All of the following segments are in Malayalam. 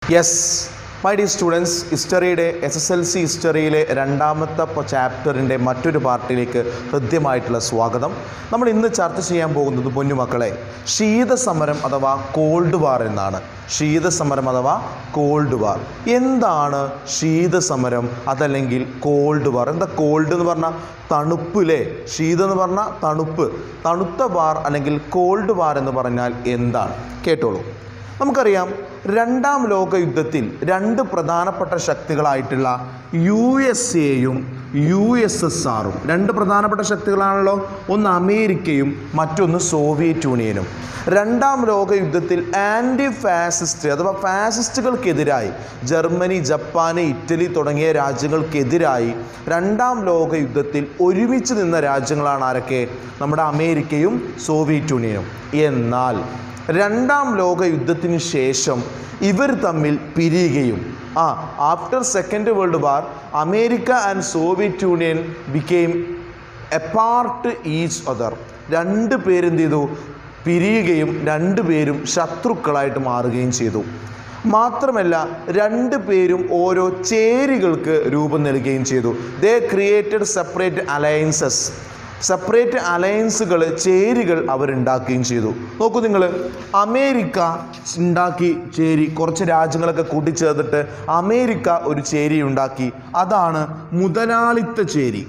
യെസ് മൈ ഡി സ്റ്റുഡൻസ് ഹിസ്റ്ററിയുടെ എസ് എസ് എൽ സി ഹിസ്റ്ററിയിലെ രണ്ടാമത്തെ ചാപ്റ്ററിൻ്റെ മറ്റൊരു പാർട്ടിലേക്ക് ഹൃദ്യമായിട്ടുള്ള സ്വാഗതം നമ്മൾ ഇന്ന് ചർച്ച ചെയ്യാൻ പോകുന്നത് പൊന്നുമക്കളെ ശീതസമരം അഥവാ കോൾഡ് വാർ എന്നാണ് ശീതസമരം അഥവാ കോൾഡ് വാർ എന്താണ് ശീതസമരം അതല്ലെങ്കിൽ കോൾഡ് വാർ എന്താ കോൾഡ് എന്ന് പറഞ്ഞാൽ തണുപ്പ് അല്ലേ ശീതം എന്ന് പറഞ്ഞാൽ തണുപ്പ് തണുത്ത വാർ അല്ലെങ്കിൽ കോൾഡ് വാർ എന്ന് പറഞ്ഞാൽ എന്താണ് കേട്ടോളൂ നമുക്കറിയാം രണ്ടാം ലോക യുദ്ധത്തിൽ രണ്ട് പ്രധാനപ്പെട്ട ശക്തികളായിട്ടുള്ള യു എസ് എയും യു എസ് എസ് ആറും രണ്ട് പ്രധാനപ്പെട്ട ശക്തികളാണല്ലോ ഒന്ന് അമേരിക്കയും മറ്റൊന്ന് സോവിയറ്റ് യൂണിയനും രണ്ടാം ലോക യുദ്ധത്തിൽ ആൻറ്റി ഫാസിസ്റ്റ് അഥവാ ഫാസിസ്റ്റുകൾക്കെതിരായി ജർമ്മനി ജപ്പാൻ ഇറ്റലി തുടങ്ങിയ രാജ്യങ്ങൾക്കെതിരായി രണ്ടാം ലോക യുദ്ധത്തിൽ ഒരുമിച്ച് നിന്ന രാജ്യങ്ങളാണ് ആരൊക്കെ നമ്മുടെ അമേരിക്കയും സോവിയറ്റ് യൂണിയനും എന്നാൽ രണ്ടാം ലോക യുദ്ധത്തിന് ശേഷം ഇവർ തമ്മിൽ പിരിയുകയും ആ after second world war America and soviet union became apart each other രണ്ട് പേരെന്ത് ചെയ്തു പിരിയുകയും രണ്ട് പേരും ശത്രുക്കളായിട്ട് മാറുകയും ചെയ്തു മാത്രമല്ല രണ്ട് പേരും ഓരോ ചേരികൾക്ക് രൂപം നൽകുകയും ചെയ്തു they created separate alliances separate അലയൻസുകൾ ചേരികൾ അവരുണ്ടാക്കുകയും ചെയ്തു നോക്കൂ നിങ്ങൾ അമേരിക്ക ഉണ്ടാക്കി ചേരി കുറച്ച് രാജ്യങ്ങളൊക്കെ കൂട്ടിച്ചേർത്തിട്ട് അമേരിക്ക ഒരു ചേരി ഉണ്ടാക്കി അതാണ് മുതലാളിത്ത ചേരി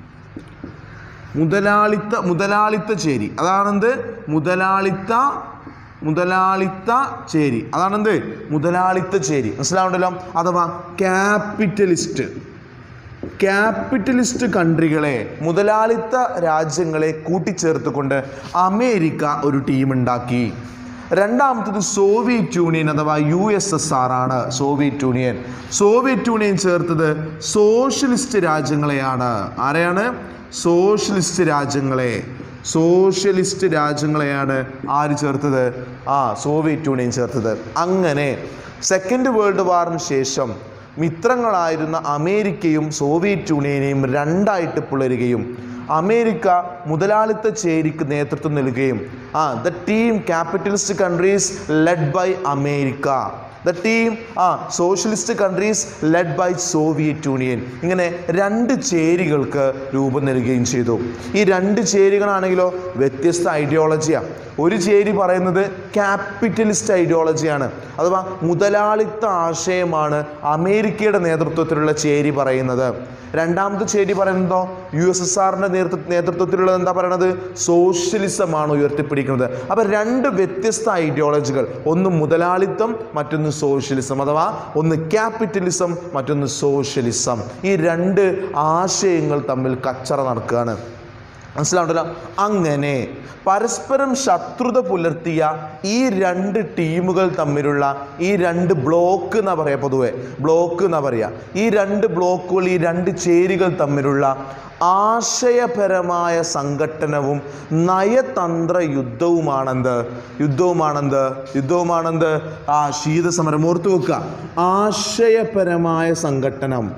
മുതലാളിത്ത മുതലാളിത്ത ചേരി അതാണെന്ത് മുതലാളിത്ത മുതലാളിത്ത ചേരി അതാണെന്ത് മുതലാളിത്ത ചേരി മനസ്സിലാവുണ്ടല്ലോ അഥവാ ക്യാപിറ്റലിസ്റ്റ് ക്യാപിറ്റലിസ്റ്റ് കൺട്രികളെ മുതലാളിത്ത രാജ്യങ്ങളെ കൂട്ടിച്ചേർത്തുകൊണ്ട് അമേരിക്ക ഒരു ടീം ഉണ്ടാക്കി രണ്ടാമത്തത് സോവിയറ്റ് യൂണിയൻ അഥവാ യു എസ് എസ് ആർ ആണ് സോവിയറ്റ് യൂണിയൻ സോവിയറ്റ് യൂണിയൻ ചേർത്തത് സോഷ്യലിസ്റ്റ് രാജ്യങ്ങളെയാണ് ആരെയാണ് സോഷ്യലിസ്റ്റ് രാജ്യങ്ങളെ സോഷ്യലിസ്റ്റ് രാജ്യങ്ങളെയാണ് ആര് ചേർത്തത് ആ സോവിയറ്റ് യൂണിയൻ ചേർത്തത് അങ്ങനെ സെക്കൻഡ് വേൾഡ് വാറിന് ശേഷം മിത്രങ്ങളായിരുന്ന അമേരിക്കയും സോവിയറ്റ് യൂണിയനെയും രണ്ടായിട്ട് പിളരുകയും അമേരിക്ക മുതലാളിത്ത ചേരിക്ക് നേതൃത്വം നൽകുകയും uh the team capitalist countries led by America the team uh socialist countries led by soviet union ഇങ്ങനെ രണ്ട് ചേരികൾക്ക് രൂപം നൽകുകയും ചെയ്തു ഈ രണ്ട് ചേരികളാണെങ്കിലോ വ്യത്യസ്ത ഐഡിയോളജിയാണ് ഒരു ചേരി പറയുന്നത് ക്യാപിറ്റലിസ്റ്റ് ഐഡിയോളജിയാണ് അഥവാ മുതലാളിത്ത ആശയമാണ് അമേരിക്കയുടെ നേതൃത്വത്തിലുള്ള ചേരി പറയുന്നത് രണ്ടാമത്തെ ചേരി പറയുന്നതോ യു എസ് എസ് ആറിൻ്റെ നേതൃത്വ നേതൃത്വത്തിലുള്ളത് എന്താ പറയണത് സോഷ്യലിസമാണ് ഉയർത്തിപ്പിടിക്കുന്നത് അപ്പോൾ രണ്ട് വ്യത്യസ്ത ഐഡിയോളജികൾ ഒന്ന് മുതലാളിത്തം മറ്റൊന്ന് സോഷ്യലിസം അഥവാ ഒന്ന് ക്യാപിറ്റലിസം മറ്റൊന്ന് സോഷ്യലിസം ഈ രണ്ട് ആശയങ്ങൾ തമ്മിൽ കച്ചറ നടക്കുകയാണ് മനസ്സിലാവുണ്ടല്ലോ അങ്ങനെ പരസ്പരം ശത്രുത പുലർത്തിയ ഈ രണ്ട് ടീമുകൾ തമ്മിലുള്ള ഈ രണ്ട് ബ്ലോക്ക് എന്നാ പറയാ പൊതുവെ ബ്ലോക്ക് എന്നാ പറയാ ഈ രണ്ട് ബ്ലോക്കുകൾ ഈ രണ്ട് ചേരികൾ തമ്മിലുള്ള ആശയപരമായ സംഘട്ടനവും നയതന്ത്ര യുദ്ധവുമാണെന്ത് യുദ്ധവുമാണെന്ത് യുദ്ധവുമാണെന്ത് ആ ശീതസമരം ഓർത്തു വെക്കുക ആശയപരമായ സംഘട്ടനം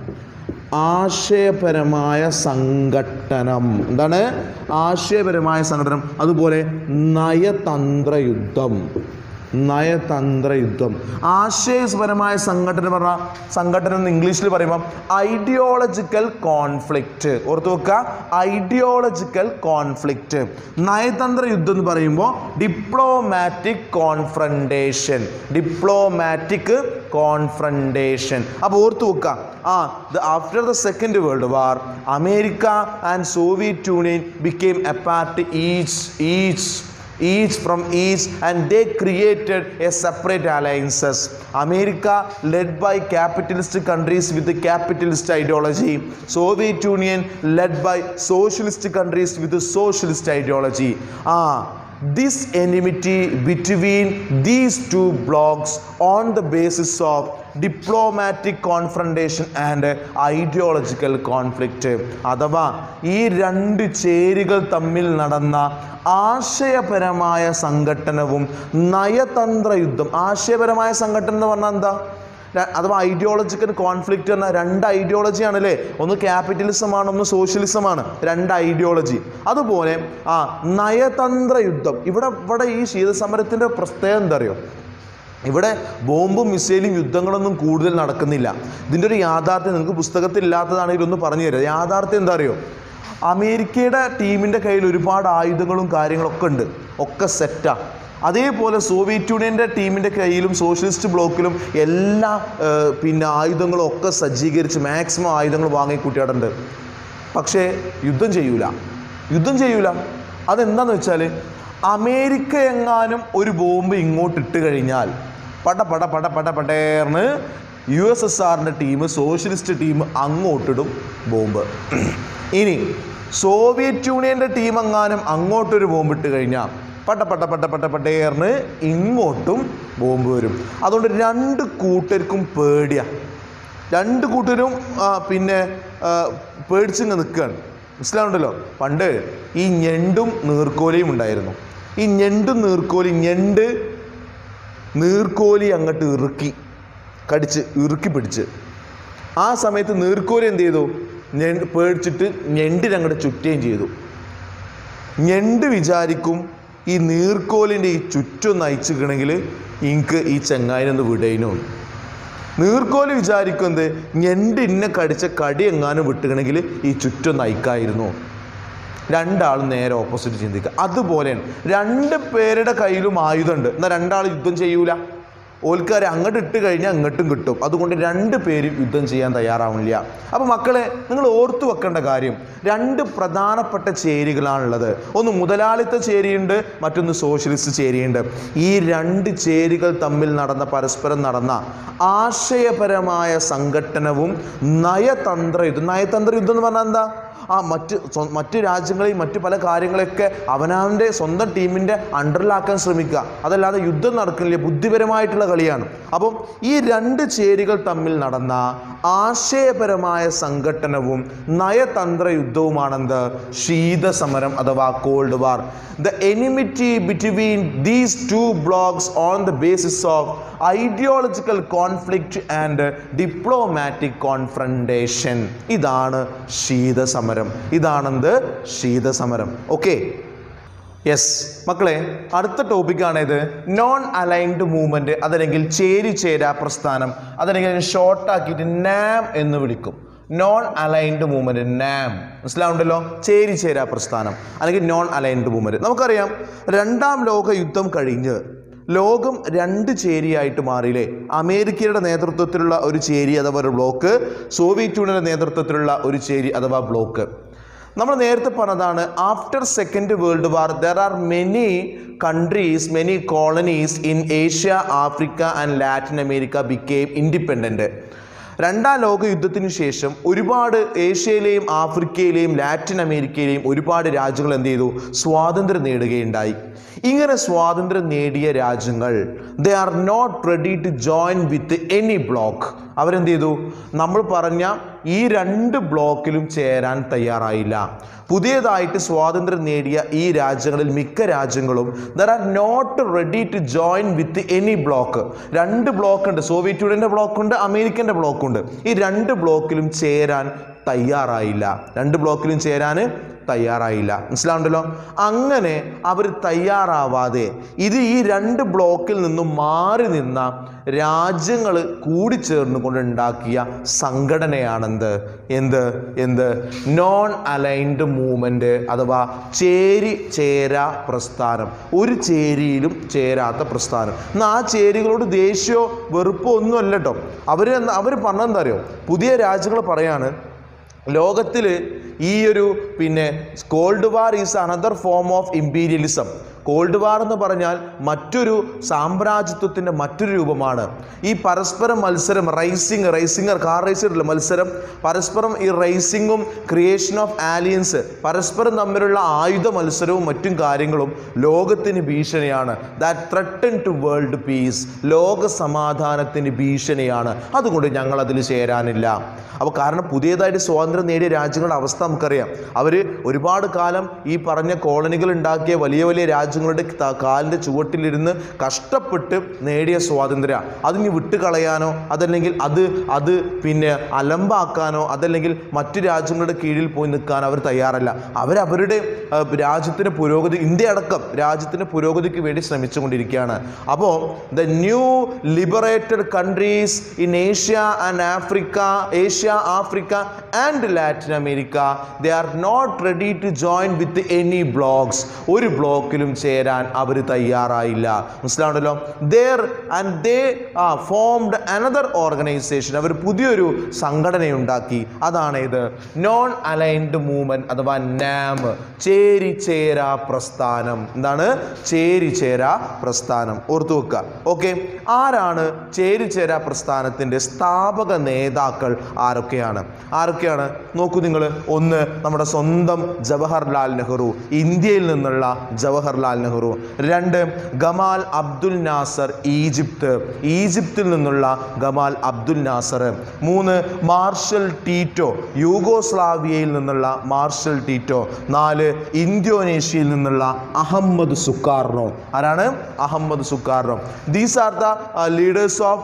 ആശയപരമായ സംഘട്ടനം എന്താണ് ആശയപരമായ സംഘടനം അതുപോലെ നയതന്ത്ര യുദ്ധം നയതന്ത്ര യുദ്ധം ആശയപരമായ സംഘടന പറഞ്ഞ സംഘടന എന്ന് ഇംഗ്ലീഷിൽ പറയുമ്പോൾ ഐഡിയോളജിക്കൽ കോൺഫ്ലിക്റ്റ് ഓർത്ത് വെക്കുക ഐഡിയോളജിക്കൽ കോൺഫ്ലിക്റ്റ് നയതന്ത്ര യുദ്ധം എന്ന് പറയുമ്പോൾ ഡിപ്ലോമാറ്റിക് കോൺഫ്രണ്ടേഷൻ ഡിപ്ലോമാറ്റിക് കോൺഫ്രണ്ടേഷൻ അപ്പോൾ ഓർത്ത് വെക്കുക uh the after the second world war America and soviet union became apart each each each from each and they created a separate alliances america led by capitalist countries with the capitalist ideology soviet union led by socialist countries with the socialist ideology ah this enmity between these two blocks on the basis of diplomatic confrontation and ideological conflict അഥവാ ഈ രണ്ട് ചേരികൾ തമ്മിൽ നടന്ന ആശയപരമായ സംഘട്ടനവും നയതന്ത്ര യുദ്ധം ആശയപരമായ സംഘട്ടനം എന്ന് പറഞ്ഞാൽ എന്താ ര- അഥവാ ഐഡിയോളജിക്കൽ കോൺഫ്ലിക്റ്റ് എന്ന രണ്ട് ഐഡിയോളജിയാണ് അല്ലേ ഒന്ന് ക്യാപിറ്റലിസമാണ് ഒന്ന് സോഷ്യലിസമാണ് രണ്ട് ഐഡിയോളജി അതുപോലെ ആ നയതന്ത്ര യുദ്ധം ഇവിടെ ഇവിടെ ഈ ശീതസമരത്തിൻ്റെ പ്രത്യേകത എന്താ അറിയോ ഇവിടെ ബോംബും മിസൈലും യുദ്ധങ്ങളൊന്നും കൂടുതൽ നടക്കുന്നില്ല ഇതിൻ്റെ ഒരു യാഥാർത്ഥ്യം നിങ്ങൾക്ക് പുസ്തകത്തിൽ ഇല്ലാത്തതാണെങ്കിൽ ഒന്ന് പറഞ്ഞു തരാം യാഥാർത്ഥ്യം എന്താ അറിയോ അമേരിക്കയുടെ ടീമിൻ്റെ കയ്യിൽ ഒരുപാട് ആയുധങ്ങളും കാര്യങ്ങളൊക്കെ ഉണ്ട് ഒക്കെ സെറ്റാണ് അതേപോലെ സോവിയറ്റ് യൂണിയൻ്റെ ടീമിൻ്റെ കയ്യിലും സോഷ്യലിസ്റ്റ് ബ്ലോക്കിലും എല്ലാ ഏഹ്, പിന്നെ ആയുധങ്ങളും ഒക്കെ സജ്ജീകരിച്ച് മാക്സിമം ആയുധങ്ങൾ വാങ്ങിക്കൂട്ടിയിട്ടുണ്ട് പക്ഷേ യുദ്ധം ചെയ്യൂല യുദ്ധം ചെയ്യൂല അതെന്താന്ന് വെച്ചാൽ അമേരിക്ക എങ്ങാനും ഒരു ബോംബ് ഇങ്ങോട്ട് ഇട്ട് കഴിഞ്ഞാൽ പട പട പട പട പടേർന്ന് യു എസ് എസ് ആറിൻ്റെ ടീം സോഷ്യലിസ്റ്റ് ടീം അങ്ങോട്ടിടും ബോംബ് ഇനി സോവിയറ്റ് യൂണിയൻ്റെ ടീം എങ്ങാനും അങ്ങോട്ടൊരു ബോംബ് ഇട്ട് കഴിഞ്ഞാൽ പട്ട പട്ട പട്ട പട്ട പട്ടേർന്ന് ഇങ്ങോട്ടും ബോംബ് വരും അതുകൊണ്ട് രണ്ട് കൂട്ടർക്കും പേടിയാണ് രണ്ട് കൂട്ടരും ആ, പിന്നെ ആ, പേടിച്ചിങ്ങ് നിൽക്കുകയാണ് മനസ്സിലാവുണ്ടല്ലോ പണ്ട് ഈ ഞെണ്ടും നീർക്കോലിയും ഉണ്ടായിരുന്നു ഈ ഞെണ്ടും നീർക്കോലി ഞെണ്ട് നീർക്കോലി അങ്ങോട്ട് ഇറുക്കി കടിച്ച് ഇറുക്കി പിടിച്ച് ആ സമയത്ത് നീർക്കോലി എന്ത് ചെയ്തു ഞെണ്ട് പേടിച്ചിട്ട് ഞെണ്ടിനെ അങ്ങോട്ട് ചുറ്റുകയും ചെയ്തു ഞണ്ട് വിചാരിക്കും ഈ നീർക്കോലിൻ്റെ ഈ ചുറ്റും നയിച്ചിക്കണമെങ്കിൽ എനിക്ക് ഈ ചെങ്ങായിനൊന്ന് വിടയിനോ നീർക്കോല് വിചാരിക്കും എന്ത് ഞണ്ട് ഇന്നെ കടിച്ച കടി എങ്ങാനും വിട്ടുകണമെങ്കിൽ ഈ ചുറ്റും നയിക്കായിരുന്നു രണ്ടാളും നേരെ ഓപ്പോസിറ്റ് ചിന്തിക്കുക അതുപോലെയാണ് രണ്ട് പേരുടെ കയ്യിലും ആയുധമുണ്ട് എന്നാൽ രണ്ടാൾ യുദ്ധം ചെയ്യൂല ഓൽക്കാരെ അങ്ങോട്ട് ഇട്ട് കഴിഞ്ഞാൽ അങ്ങോട്ടും കിട്ടും അതുകൊണ്ട് രണ്ട് പേരും യുദ്ധം ചെയ്യാൻ തയ്യാറാവില്ല അപ്പോൾ മക്കളെ നിങ്ങൾ ഓർത്തു വെക്കേണ്ട കാര്യം രണ്ട് പ്രധാനപ്പെട്ട ചേരികളാണുള്ളത് ഒന്ന് മുതലാളിത്ത ചേരിയുണ്ട് മറ്റൊന്ന് സോഷ്യലിസ്റ്റ് ചേരിയുണ്ട് ഈ രണ്ട് ചേരികൾ തമ്മിൽ നടന്ന പരസ്പരം നടന്ന ആശയപരമായ സംഘട്ടനവും നയതന്ത്ര യുദ്ധം നയതന്ത്ര യുദ്ധം എന്ന് പറഞ്ഞാൽ എന്താ ആ മറ്റ് സ്വ- മറ്റ് രാജ്യങ്ങളെയും മറ്റ് പല കാര്യങ്ങളെയൊക്കെ അവനവൻ്റെ സ്വന്തം ടീമിൻ്റെ അണ്ടറിലാക്കാൻ ശ്രമിക്കുക അതല്ലാതെ യുദ്ധം നടക്കുന്നില്ല ബുദ്ധിപരമായിട്ടുള്ള കളിയാണ് അപ്പം ഈ രണ്ട് ചേരികൾ തമ്മിൽ നടന്ന ആശയപരമായ സംഘട്ടനവും നയതന്ത്ര യുദ്ധവുമാണെന്ത് ശീതസമരം അഥവാ cold war the enmity between these two blocs on the basis of ideological conflict and diplomatic confrontation ഇതാണ് ശീതസമരം ഇതാണെന്ത് ശീതസമരം ഓക്കെ യെസ് മക്കളെ അടുത്ത ടോപ്പിക്കാണ് ഇത് നോൺ അലൈൻഡ് മൂവ്മെൻറ്റ് അതല്ലെങ്കിൽ ചേരി ചേരാ പ്രസ്ഥാനം അതല്ലെങ്കിൽ ഷോർട്ടാക്കിയിട്ട് നാം എന്ന് വിളിക്കും നോൺ അലൈൻഡ് മൂവ്മെൻറ്റ് നാം മനസ്സിലാവുണ്ടല്ലോ ചേരി ചേരാ പ്രസ്ഥാനം അല്ലെങ്കിൽ നോൺ അലൈൻഡ് മൂവ്മെൻറ്റ് നമുക്കറിയാം രണ്ടാം ലോക യുദ്ധം കഴിഞ്ഞ് ലോകം രണ്ട് ചേരിയായിട്ട് മാറിയില്ലേ അമേരിക്കയുടെ നേതൃത്വത്തിലുള്ള ഒരു ചേരി അഥവാ ഒരു ബ്ലോക്ക് സോവിയറ്റ് യൂണിയന്റെ നേതൃത്വത്തിലുള്ള ഒരു ചേരി അഥവാ ബ്ലോക്ക് നമ്മൾ നേരത്തെ പറഞ്ഞതാണ് after second world war there are many countries many colonies in Asia Africa and Latin America became independent രണ്ടാം ലോക യുദ്ധത്തിന് ശേഷം ഒരുപാട് ഏഷ്യയിലെയും ആഫ്രിക്കയിലെയും ലാറ്റിൻ അമേരിക്കയിലെയും ഒരുപാട് രാജ്യങ്ങൾ എന്ത് ചെയ്തു സ്വാതന്ത്ര്യം നേടുകയുണ്ടായി ഇങ്ങനെ സ്വാതന്ത്ര്യം നേടിയ രാജ്യങ്ങൾ they are not ready to join with any bloc അവരെന്ത് ചെയ്തു നമ്മൾ പറഞ്ഞ ഈ രണ്ട് ബ്ലോക്കിലും ചേരാൻ തയ്യാറായില്ല പുതിയതായിട്ട് സ്വാതന്ത്ര്യം നേടിയ ഈ രാജ്യങ്ങളിൽ മിക്ക രാജ്യങ്ങളും there are not ready to join with any bloc രണ്ട് ബ്ലോക്ക് ഉണ്ട് സോവിയറ്റ് യൂണിയൻ്റെ ബ്ലോക്ക് ഉണ്ട് അമേരിക്കൻ്റെ ബ്ലോക്ക് ഉണ്ട് ഈ രണ്ട് ബ്ലോക്കിലും ചേരാൻ തയ്യാറായില്ല രണ്ട് ബ്ലോക്കിലും ചേരാൻ തയ്യാറായില്ല മനസ്സിലാവുണ്ടല്ലോ അങ്ങനെ അവർ തയ്യാറാവാതെ ഇത് ഈ രണ്ട് ബ്ലോക്കിൽ നിന്നും മാറി നിന്ന രാജ്യങ്ങൾ കൂടിച്ചേർന്ന് കൊണ്ടുണ്ടാക്കിയ സംഘടനയാണെന്ത് എന്ത് എന്ത് നോൺ അലൈൻഡ് മൂവ്മെൻറ്റ് അഥവാ ചേരി ചേരാ പ്രസ്ഥാനം ഒരു ചേരിയിലും ചേരാത്ത പ്രസ്ഥാനം എന്നാൽ ആ ചേരികളോട് ദേഷ്യമോ വെറുപ്പോ ഒന്നും അല്ല കേട്ടോ അവർ അവർ പറഞ്ഞെന്താ അറിയോ പുതിയ രാജ്യങ്ങൾ പറയാണ് ലോകത്തിൽ ഈ ഒരു പിന്നെ cold war is another form of imperialism cold war എന്ന് പറഞ്ഞാൽ മറ്റൊരു സാമ്രാജ്യത്വത്തിൻ്റെ മറ്റൊരു രൂപമാണ് ഈ പരസ്പരം മത്സരം റൈസിങ് റൈസിംഗർ കാർ റേസിലുള്ള മത്സരം പരസ്പരം ഈ റൈസിങ്ങും ക്രിയേഷൻ ഓഫ് ആലിയൻസ് പരസ്പരം തമ്മിലുള്ള ആയുധ മത്സരവും മറ്റും കാര്യങ്ങളും ലോകത്തിന് ഭീഷണിയാണ് that threaten to world peace ലോക സമാധാനത്തിന് ഭീഷണിയാണ് അതുകൊണ്ട് ഞങ്ങൾ അതിൽ ചേരാനില്ല അപ്പോൾ കാരണം പുതിയതായിട്ട് സ്വാതന്ത്ര്യം നേടിയ രാജ്യങ്ങളുടെ അവസ്ഥ നമുക്കറിയാം അവർ ഒരുപാട് കാലം ഈ പറഞ്ഞ കോളനികൾ ഉണ്ടാക്കിയ വലിയ വലിയ രാജ്യ രാജ്യങ്ങളുടെ ത- കാലിൻ്റെ ചുവട്ടിലിരുന്ന് കഷ്ടപ്പെട്ട് നേടിയ സ്വാതന്ത്ര്യം അതിന് വിട്ടുകളയാനോ അതല്ലെങ്കിൽ അത് അത് പിന്നെ അലമ്പാക്കാനോ അതല്ലെങ്കിൽ മറ്റു രാജ്യങ്ങളുടെ കീഴിൽ പോയി നിൽക്കാൻ അവർ തയ്യാറല്ല അവരവരുടെ ആ, രാജ്യത്തിൻ്റെ പുരോഗതി ഇന്ത്യ അടക്കം രാജ്യത്തിൻ്റെ പുരോഗതിക്ക് വേണ്ടി ശ്രമിച്ചുകൊണ്ടിരിക്കുകയാണ് അപ്പോൾ the new liberated countries in Asia and Africa Asia Africa and Latin America they are not ready to join with any blocs ഒരു ബ്ലോക്കിലും ചേരാൻ അവർ തയ്യാറായില്ല മനസ്സിലാണല്ലോ there and they formed another organization അവർ പുതിയൊരു സംഘടനയുണ്ടാക്കി അതാണ് ഇത് നോൺ അലൈൻഡ് മൂവ്മെന്റ് അഥവാ നാം ചേരിചേര പ്രസ്ഥാനം എന്താണ് ചേരിചേര പ്രസ്ഥാനം ഓർത്തു വെക്കുക ഓക്കെ ആരാണ് ചേരിചേര പ്രസ്ഥാനത്തിൻ്റെ സ്ഥാപക നേതാക്കൾ ആരൊക്കെയാണ് ആരൊക്കെയാണ് നോക്കൂ നിങ്ങൾ ഒന്ന് നമ്മുടെ സ്വന്തം ജവഹർലാൽ നെഹ്റു ഇന്ത്യയിൽ നിന്നുള്ള ജവഹർലാൽ നെഹ്റു രണ്ട് ഗമാൽ അബ്ദുൽ നാസർ ഈജിപ്ത് ഈജിപ്തിൽ നിന്നുള്ള ഗമാൽ അബ്ദുൽ നാസർ മൂന്ന് മാർഷൽ ടീറ്റോ യൂഗോസ്ലാവിയയിൽ നിന്നുള്ള മാർഷൽ ടീറ്റോ നാല് ഇന്തോനേഷ്യയിൽ നിന്നുള്ള അഹമ്മദ് സുക്കാർണോ ആരാണ് Ahmed Sukarno these are the leaders of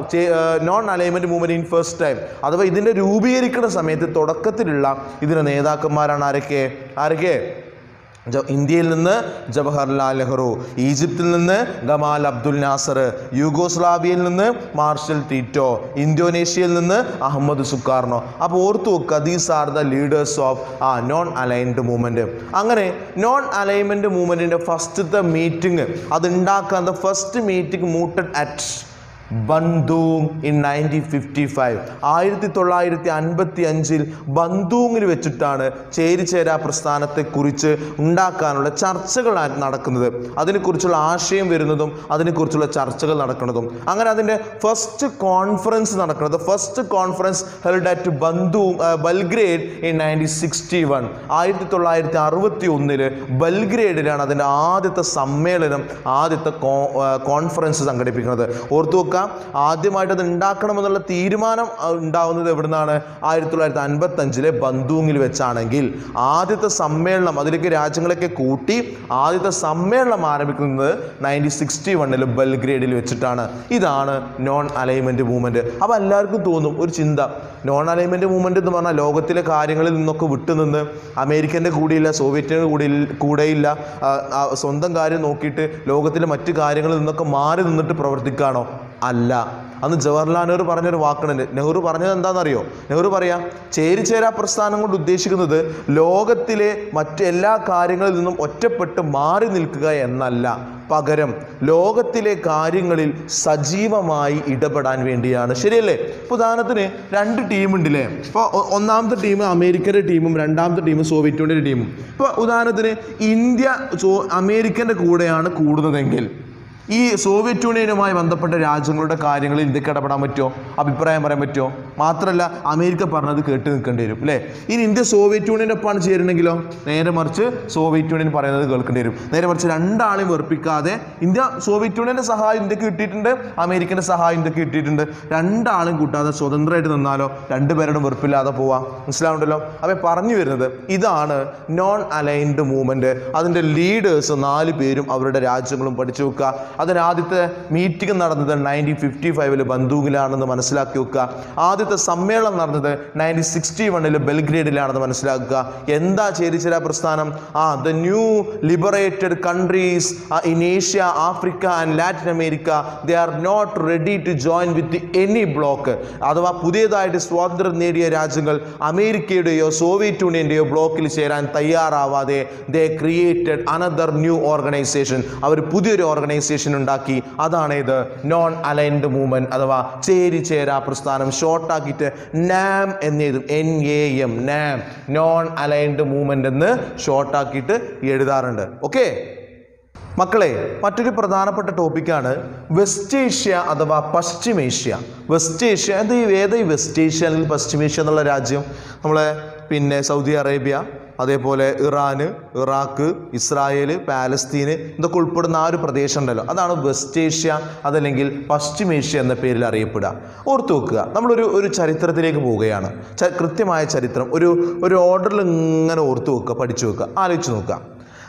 non alignment movement in first time അഥവാ ഇതിൻ്റെ രൂപീകരിക്കുന്ന സമയത്ത് തുടക്കത്തിലുള്ള ഇതിൻ്റെ നേതാക്കന്മാരാണ് ആരൊക്കെ ആരൊക്കെ ജ- ഇന്ത്യയിൽ നിന്ന് ജവഹർലാൽ നെഹ്റു ഈജിപ്തിൽ നിന്ന് ഗമാൽ അബ്ദുൽ നാസർ യൂഗോസ്ലാവിയയിൽ നിന്ന് മാർഷൽ ടീറ്റോ ഇന്തോനേഷ്യയിൽ നിന്ന് അഹമ്മദ് സുക്കാർണോ അപ്പോൾ ഓർത്തു വെക്കുക these are the leaders of uh non aligned movement അങ്ങനെ നോൺ അലൈൻമെൻറ്റ് മൂവ്മെൻറ്റിൻ്റെ ഫസ്റ്റത്തെ മീറ്റിംഗ് അത് ഉണ്ടാക്കാൻ the first meeting mooted at Bandung in nineteen fifty five ആയിരത്തി തൊള്ളായിരത്തി അൻപത്തി അഞ്ചിൽ ബന്ദൂങ്ങിൽ വെച്ചിട്ടാണ് ചേരിചേരാ പ്രസ്ഥാനത്തെക്കുറിച്ച് ഉണ്ടാക്കാനുള്ള ചർച്ചകൾ ആ- നടക്കുന്നത് അതിനെക്കുറിച്ചുള്ള ആശയം വരുന്നതും അതിനെക്കുറിച്ചുള്ള ചർച്ചകൾ നടക്കുന്നതും അങ്ങനെ അതിൻ്റെ ഫസ്റ്റ് കോൺഫറൻസ് നടക്കുന്നത് ഫസ്റ്റ് കോൺഫറൻസ് ഹെൽഡ് അറ്റ് ബന്ദൂ Belgrade in nineteen sixty one ആയിരത്തി തൊള്ളായിരത്തി അറുപത്തി ഒന്നില് ബൽഗ്രേഡിലാണ് അതിൻ്റെ ആദ്യത്തെ സമ്മേളനം ആദ്യത്തെ കോ- ആ, കോൺഫറൻസ് സംഘടിപ്പിക്കുന്നത് ഓർത്തു വെക്കാം ആദ്യമായിട്ട് അത് ഉണ്ടാക്കണമെന്നുള്ള തീരുമാനം ആ, ഉണ്ടാവുന്നത് എവിടുന്നാണ് ആയിരത്തി തൊള്ളായിരത്തി അൻപത്തി അഞ്ചിലെ ബന്ദൂങ്ങിൽ വെച്ചാണെങ്കിൽ ആദ്യത്തെ സമ്മേളനം അതിലേക്ക് രാജ്യങ്ങളൊക്കെ കൂട്ടി ആദ്യത്തെ സമ്മേളനം ആരംഭിക്കുന്നത് നയൻറ്റീൻ സിക്സ്റ്റി വണ്ണിൽ ബൽഗ്രേഡിൽ വെച്ചിട്ടാണ് ഇതാണ് നോൺ അലൈൻമെൻറ്റ് മൂവ്മെൻറ്റ് അപ്പോൾ എല്ലാവർക്കും തോന്നും ഒരു ചിന്ത നോൺ അലൈൻമെൻറ്റ് മൂവ്മെൻറ്റ് എന്ന് പറഞ്ഞാൽ ലോകത്തിലെ കാര്യങ്ങളിൽ നിന്നൊക്കെ വിട്ടുനിന്ന് അമേരിക്കൻ്റെ കൂടെയില്ല സോവിയറ്റിൻ്റെ കൂടെ കൂടെയില്ല ആ, ആ, സ്വന്തം കാര്യം നോക്കിയിട്ട് ലോകത്തിലെ മറ്റു കാര്യങ്ങളിൽ നിന്നൊക്കെ മാറി നിന്നിട്ട് പ്രവർത്തിക്കുകയാണോ അല്ല അന്ന് ജവഹർലാൽ നെഹ്റു പറഞ്ഞൊരു വാക്കുണ്ട് നെഹ്റു പറഞ്ഞത് എന്താണെന്നറിയോ നെഹ്റു പറയാം ചേരിചേരാ പ്രസ്ഥാനം കൊണ്ട് ഉദ്ദേശിക്കുന്നത് ലോകത്തിലെ മറ്റ് എല്ലാ കാര്യങ്ങളിൽ നിന്നും ഒറ്റപ്പെട്ട് മാറി നിൽക്കുക എന്നല്ല പകരം ലോകത്തിലെ കാര്യങ്ങളിൽ സജീവമായി ഇടപെടാൻ വേണ്ടിയാണ് ശരിയല്ലേ ഇപ്പോൾ ഉദാഹരണത്തിന് രണ്ട് ടീമുണ്ടല്ലേ ഇപ്പോൾ ഒന്നാമത്തെ ടീം അമേരിക്കൻ്റെ ടീമും രണ്ടാമത്തെ ടീം സോവിയറ്റ് യൂണിയൻ്റെ ടീമും ഇപ്പോൾ ഉദാഹരണത്തിന് ഇന്ത്യ സോ അമേരിക്കൻ്റെ കൂടെയാണ് കൂടുന്നതെങ്കിൽ ഈ സോവിയറ്റ് യൂണിയനുമായി ബന്ധപ്പെട്ട രാജ്യങ്ങളുടെ കാര്യങ്ങളിൽ ഇന്ത്യക്ക് ഇടപെടാൻ പറ്റുമോ അഭിപ്രായം പറയാൻ പറ്റുമോ മാത്രമല്ല അമേരിക്ക പറഞ്ഞത് കേട്ട് നിൽക്കേണ്ടി വരും അല്ലേ ഇനി ഇന്ത്യ സോവിയറ്റ് യൂണിയൻ്റെ ഒപ്പമാണ് ചേരണമെങ്കിലോ നേരെ മറിച്ച് സോവിയറ്റ് യൂണിയൻ പറയുന്നത് കേൾക്കേണ്ടി വരും നേരെ മറിച്ച് രണ്ടാളെയും വെറുപ്പിക്കാതെ ഇന്ത്യ സോവിയറ്റ് യൂണിയൻ്റെ സഹായം ഇന്ത്യക്ക് കിട്ടിയിട്ടുണ്ട് അമേരിക്കൻ്റെ സഹായം ഇന്ത്യക്ക് കിട്ടിയിട്ടുണ്ട് രണ്ടാളും കൂട്ടാതെ സ്വതന്ത്രമായിട്ട് നിന്നാലോ രണ്ടുപേരുടെ വെറുപ്പില്ലാതെ പോവാം മനസ്സിലാവുണ്ടല്ലോ അപ്പോൾ പറഞ്ഞു വരുന്നത് ഇതാണ് നോൺ അലൈൻഡ് മൂവ്മെൻറ്റ് അതിൻ്റെ ലീഡേഴ്സ് നാല് പേരും അവരുടെ രാജ്യങ്ങളും പഠിച്ചു വെക്കുക അതിന് ആദ്യത്തെ മീറ്റിംഗ് നടന്നത് നയൻറ്റീൻ ഫിഫ്റ്റി ഫൈവില് ബന്ദൂങ്ങിലാണെന്ന് മനസ്സിലാക്കി വെക്കുക ആദ്യത്തെ സമ്മേളനം നടന്നത് നയൻറ്റീൻ സിക്സ്റ്റി വണ്ണിൽ ബെൽഗ്രേഡിലാണെന്ന് മനസ്സിലാക്കുക എന്താ ചേരിചേര പ്രസ്ഥാനം uh the new liberated countries in Asia Africa and Latin America they are not ready to join with any bloc അഥവാ പുതിയതായിട്ട് സ്വാതന്ത്ര്യം നേടിയ രാജ്യങ്ങൾ അമേരിക്കയുടെയോ സോവിയറ്റ് യൂണിയൻ്റെയോ ബ്ലോക്കിൽ ചേരാൻ തയ്യാറാവാതെ they created another new organization അവർ പുതിയൊരു ഓർഗനൈസേഷൻ ഉണ്ടാക്കി അതാണ് ഇത് നോൺ അലൈൻഡ് മൂവ്മെൻറ്റ് അഥവാ ചേരി ചേരാ പ്രസ്ഥാനം ഷോർട്ടാക്കിയിട്ട് നാം എന്നെഴുതും N A M NAM non aligned movement എന്ന് ഷോർട്ടാക്കിയിട്ട് എഴുതാറുണ്ട് ഓക്കെ മക്കളെ മറ്റൊരു പ്രധാനപ്പെട്ട ടോപ്പിക്കാണ് വെസ്റ്റ് ഏഷ്യ അഥവാ പശ്ചിമേഷ്യ വെസ്റ്റ് ഏഷ്യ അത് ഈ ഏതാ ഈ വെസ്റ്റ് ഏഷ്യ അല്ലെങ്കിൽ പശ്ചിമേഷ്യ എന്നുള്ള രാജ്യം നമ്മളെ പിന്നെ സൗദി അറേബ്യ അതേപോലെ ഇറാന് ഇറാഖ് ഇസ്രായേൽ പാലസ്തീന് ഇതൊക്കെ ഉൾപ്പെടുന്ന ആ ഒരു പ്രദേശം ഉണ്ടല്ലോ അതാണ് വെസ്റ്റ് ഏഷ്യ അതല്ലെങ്കിൽ പശ്ചിമേഷ്യ എന്ന പേരിൽ അറിയപ്പെടുക ഓർത്തു വെക്കുക നമ്മളൊരു ഒരു ചരിത്രത്തിലേക്ക് പോവുകയാണ് ച- കൃത്യമായ ചരിത്രം ഒരു ഒരു ഓർഡറിൽ ഇങ്ങനെ ഓർത്തു വെക്കുക പഠിച്ചു വെക്കുക ആലോചിച്ച് നോക്കുക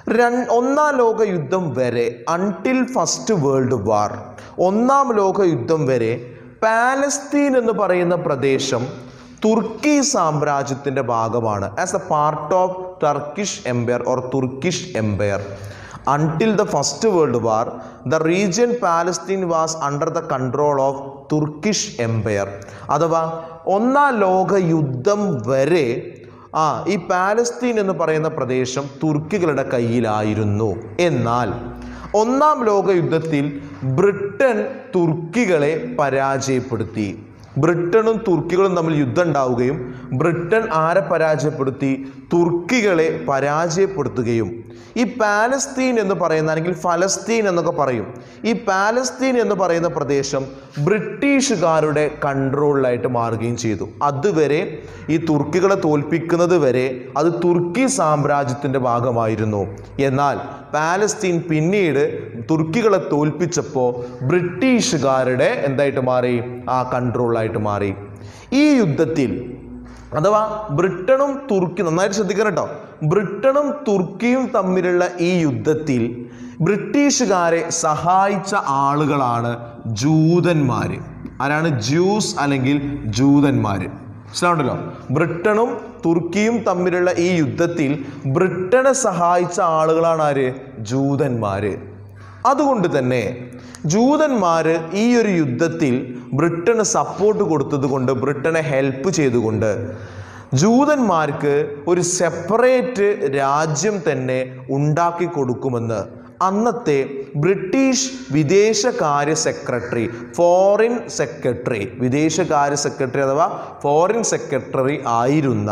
രൺ- ഒന്നാം ലോക യുദ്ധം വരെ അൺടിൽ ഫസ്റ്റ് വേൾഡ് വാർ ഒന്നാം ലോക യുദ്ധം വരെ പാലസ്തീൻ എന്ന് പറയുന്ന പ്രദേശം തുർക്കി സാമ്രാജ്യത്തിൻ്റെ ഭാഗമാണ് as a part of Turkish empire or Turkish empire until the first world war the region Palestine was under the control of Turkish empire അഥവാ ഒന്നാം ലോക യുദ്ധം വരെ ആ ഈ പാലസ്തീൻ എന്ന് പറയുന്ന പ്രദേശം തുർക്കികളുടെ കയ്യിലായിരുന്നു എന്നാൽ ഒന്നാം ലോക യുദ്ധത്തിൽ ബ്രിട്ടൻ തുർക്കികളെ പരാജയപ്പെടുത്തി ബ്രിട്ടനും തുർക്കികളും തമ്മിൽ യുദ്ധം ഉണ്ടാവുകയും ബ്രിട്ടൻ ആരെ പരാജയപ്പെടുത്തി തുർക്കികളെ പരാജയപ്പെടുത്തുകയും ഈ പാലസ്തീൻ എന്ന് പറയുന്ന അല്ലെങ്കിൽ ഫലസ്തീൻ എന്നൊക്കെ പറയും ഈ പാലസ്തീൻ എന്ന് പറയുന്ന പ്രദേശം ബ്രിട്ടീഷുകാരുടെ കൺട്രോളിലായിട്ട് മാറുകയും ചെയ്തു അതുവരെ ഈ തുർക്കികളെ തോൽപ്പിക്കുന്നത് വരെ അത് തുർക്കി സാമ്രാജ്യത്തിൻ്റെ ഭാഗമായിരുന്നു എന്നാൽ പാലസ്തീൻ പിന്നീട് തുർക്കികളെ തോൽപ്പിച്ചപ്പോൾ ബ്രിട്ടീഷുകാരുടെ എന്തായിട്ട് മാറി ആ കൺട്രോളായിട്ട് മാറി ഈ യുദ്ധത്തിൽ അഥവാ ബ്രിട്ടനും തുർക്കി നന്നായിട്ട് ശ്രദ്ധിക്കണം കേട്ടോ ബ്രിട്ടനും തുർക്കിയും തമ്മിലുള്ള ഈ യുദ്ധത്തിൽ ബ്രിട്ടീഷുകാരെ സഹായിച്ച ആളുകളാണ് ജൂതന്മാർ ആരാണ് ജ്യൂസ് അല്ലെങ്കിൽ ജൂതന്മാർ മനസ്സിലാവുണ്ടല്ലോ ബ്രിട്ടനും തുർക്കിയും തമ്മിലുള്ള ഈ യുദ്ധത്തിൽ ബ്രിട്ടനെ സഹായിച്ച ആളുകളാണ് ആര് ജൂതന്മാര് അതുകൊണ്ട് തന്നെ ജൂതന്മാർ ഈ ഒരു യുദ്ധത്തിൽ ബ്രിട്ടന് സപ്പോർട്ട് കൊടുത്തത് കൊണ്ട് ബ്രിട്ടനെ ഹെൽപ്പ് ചെയ്തുകൊണ്ട് ജൂതന്മാർക്ക് ഒരു സെപ്പറേറ്റ് രാജ്യം തന്നെ ഉണ്ടാക്കി കൊടുക്കുമെന്ന് അന്നത്തെ ബ്രിട്ടീഷ് വിദേശകാര്യ സെക്രട്ടറി ഫോറിൻ സെക്രട്ടറി വിദേശകാര്യ സെക്രട്ടറി അഥവാ ഫോറിൻ സെക്രട്ടറി ആയിരുന്ന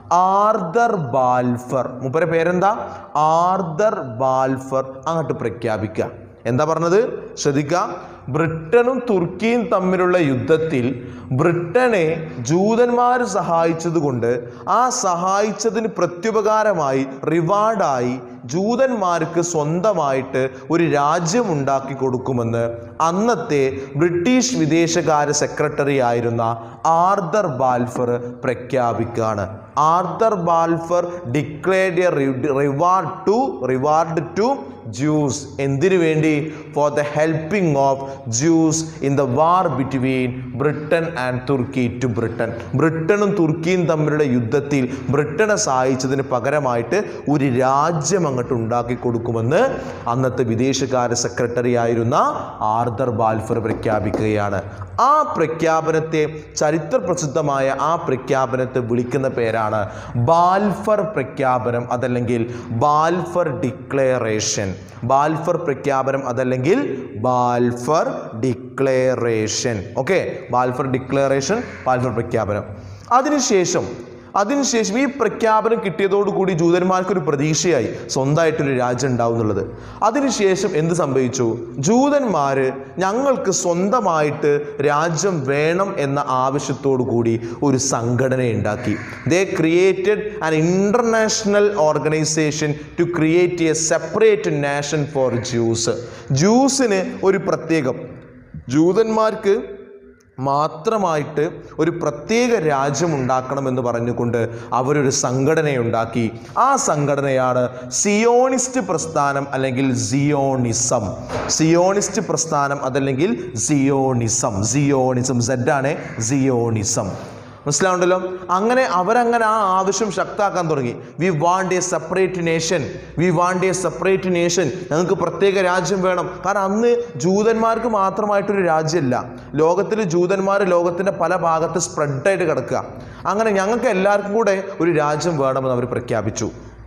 ആർദർ ബാൽഫർ മുപ്പരെ പേരെന്താ ആർദർ ബാൽഫർ അങ്ങോട്ട് പ്രഖ്യാപിക്കുക എന്താ പറഞ്ഞത് ശ്രദ്ധിക്കുക ബ്രിട്ടനും തുർക്കിയും തമ്മിലുള്ള യുദ്ധത്തിൽ ബ്രിട്ടനെ ജൂതന്മാർ സഹായിച്ചതുകൊണ്ട് ആ സഹായിച്ചതിന് പ്രത്യുപകാരമായി റിവാർഡായി ജൂതന്മാർക്ക് സ്വന്തമായിട്ട് ഒരു രാജ്യം ഉണ്ടാക്കി കൊടുക്കുമെന്ന് അന്നത്തെ ബ്രിട്ടീഷ് വിദേശകാര്യ സെക്രട്ടറി ആയിരുന്ന ആർദർ ബാൽഫർ പ്രഖ്യാപിക്കുകയാണ് Arthur Balfour declared a reward to reward to Jews എന്തിനു വേണ്ടി for the helping of Jews in the war between Britain and Turkey to Britain ബ്രിട്ടനും തുർക്കിയും തമ്മിലുള്ള യുദ്ധത്തിൽ ബ്രിട്ടനെ സഹായിച്ചതിന് പകരമായിട്ട് ഒരു രാജ്യം അങ്ങോട്ട് ഉണ്ടാക്കി കൊടുക്കുമെന്ന് അന്നത്തെ വിദേശകാര്യ സെക്രട്ടറി ആയിരുന്ന ആർദർ ബാൽഫർ പ്രഖ്യാപിക്കുകയാണ് ആ പ്രഖ്യാപനത്തെ ചരിത്ര പ്രസിദ്ധമായ ആ പ്രഖ്യാപനത്തെ വിളിക്കുന്ന പേരാണ് ബാൽഫർ പ്രഖ്യാപനം അതല്ലെങ്കിൽ ബാൽഫർ ഡിക്ലറേഷൻ ബാൽഫർ പ്രഖ്യാപനം അതല്ലെങ്കിൽ Balfour declaration okay Balfour declaration Balfour പ്രഖ്യാപനം അതിനുശേഷം അതിനുശേഷം ഈ പ്രഖ്യാപനം കിട്ടിയതോടുകൂടി ജൂതന്മാർക്കൊരു പ്രതീക്ഷയായി സ്വന്തമായിട്ടൊരു രാജ്യം ഉണ്ടാവും എന്നുള്ളത് അതിനുശേഷം എന്ത് സംഭവിച്ചു ജൂതന്മാർ ഞങ്ങൾക്ക് സ്വന്തമായിട്ട് രാജ്യം വേണം എന്ന ആവശ്യത്തോടു കൂടി ഒരു സംഘടന ഉണ്ടാക്കി they created an international organization to create a separate nation for Jews ജ്യൂസിന് ഒരു പ്രത്യേകം ജൂതന്മാർക്ക് മാത്രമായിട്ട് ഒരു പ്രത്യേക രാജ്യം ഉണ്ടാക്കണമെന്ന് പറഞ്ഞുകൊണ്ട് അവരൊരു സംഘടനയുണ്ടാക്കി ആ സംഘടനയാണ് സിയോണിസ്റ്റ് പ്രസ്ഥാനം അല്ലെങ്കിൽ സിയോണിസം സിയോണിസ്റ്റ് പ്രസ്ഥാനം അതല്ലെങ്കിൽ സിയോണിസം സിയോണിസം സെഡാണ് സിയോണിസം മനസ്സിലാവുണ്ടല്ലോ അങ്ങനെ അവരങ്ങനെ ആ ആവശ്യം ശക്താക്കാൻ തുടങ്ങി we want a separate nation we want a separate nation ഞങ്ങൾക്ക് പ്രത്യേക രാജ്യം വേണം കാരണം അന്ന് ജൂതന്മാർക്ക് മാത്രമായിട്ടൊരു രാജ്യമല്ല ലോകത്തിൽ ജൂതന്മാർ ലോകത്തിൻ്റെ പല ഭാഗത്ത് സ്പ്രെഡായിട്ട് കിടക്കുക അങ്ങനെ ഞങ്ങൾക്ക് എല്ലാവർക്കും കൂടെ ഒരു രാജ്യം വേണമെന്ന് അവർ പ്രഖ്യാപിച്ചു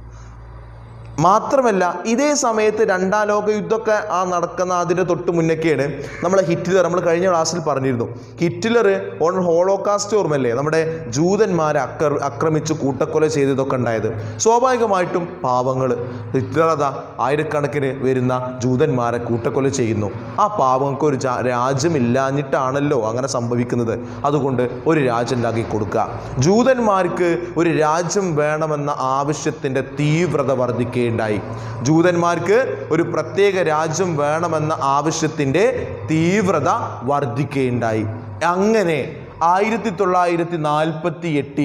മാത്രമല്ല ഇതേ സമയത്ത് രണ്ടാം ലോക യുദ്ധമൊക്കെ ആ നടക്കുന്ന അതിൻ്റെ തൊട്ട് മുന്നൊക്കെയാണ് നമ്മളെ ഹിറ്റ്ലർ നമ്മൾ കഴിഞ്ഞ ക്ലാസ്സിൽ പറഞ്ഞിരുന്നു ഹിറ്റ്ലർ ഓൺ ഹോളോകാസ്റ്റ് ഓർമ്മല്ലേ നമ്മുടെ ജൂതന്മാരെ അക്ര ആക്രമിച്ച് കൂട്ടക്കൊല ചെയ്തതൊക്കെ ഉണ്ടായത് സ്വാഭാവികമായിട്ടും പാവങ്ങൾ ഹിറ്റ്ലർ അതാ ആയിരക്കണക്കിന് വരുന്ന ജൂതന്മാരെ കൂട്ടക്കൊല ചെയ്യുന്നു ആ പാവങ്ങൾക്ക് ഒരു ജാ- രാജ്യമില്ലാഞ്ഞിട്ടാണല്ലോ അങ്ങനെ സംഭവിക്കുന്നത് അതുകൊണ്ട് ഒരു രാജ്യം ഉണ്ടാക്കി കൊടുക്കുക ജൂതന്മാർക്ക് ഒരു രാജ്യം വേണമെന്ന ആവശ്യത്തിൻ്റെ തീവ്രത വർദ്ധിക്കുകയുണ്ടായി ജൂതന്മാർക്ക് ഒരു പ്രത്യേക രാജ്യം വേണമെന്ന ആവശ്യത്തിൻ്റെ തീവ്രത വർദ്ധിക്കുകയുണ്ടായി അങ്ങനെ ആയിരത്തി തൊള്ളായിരത്തി നാൽപ്പത്തി എട്ടിൽ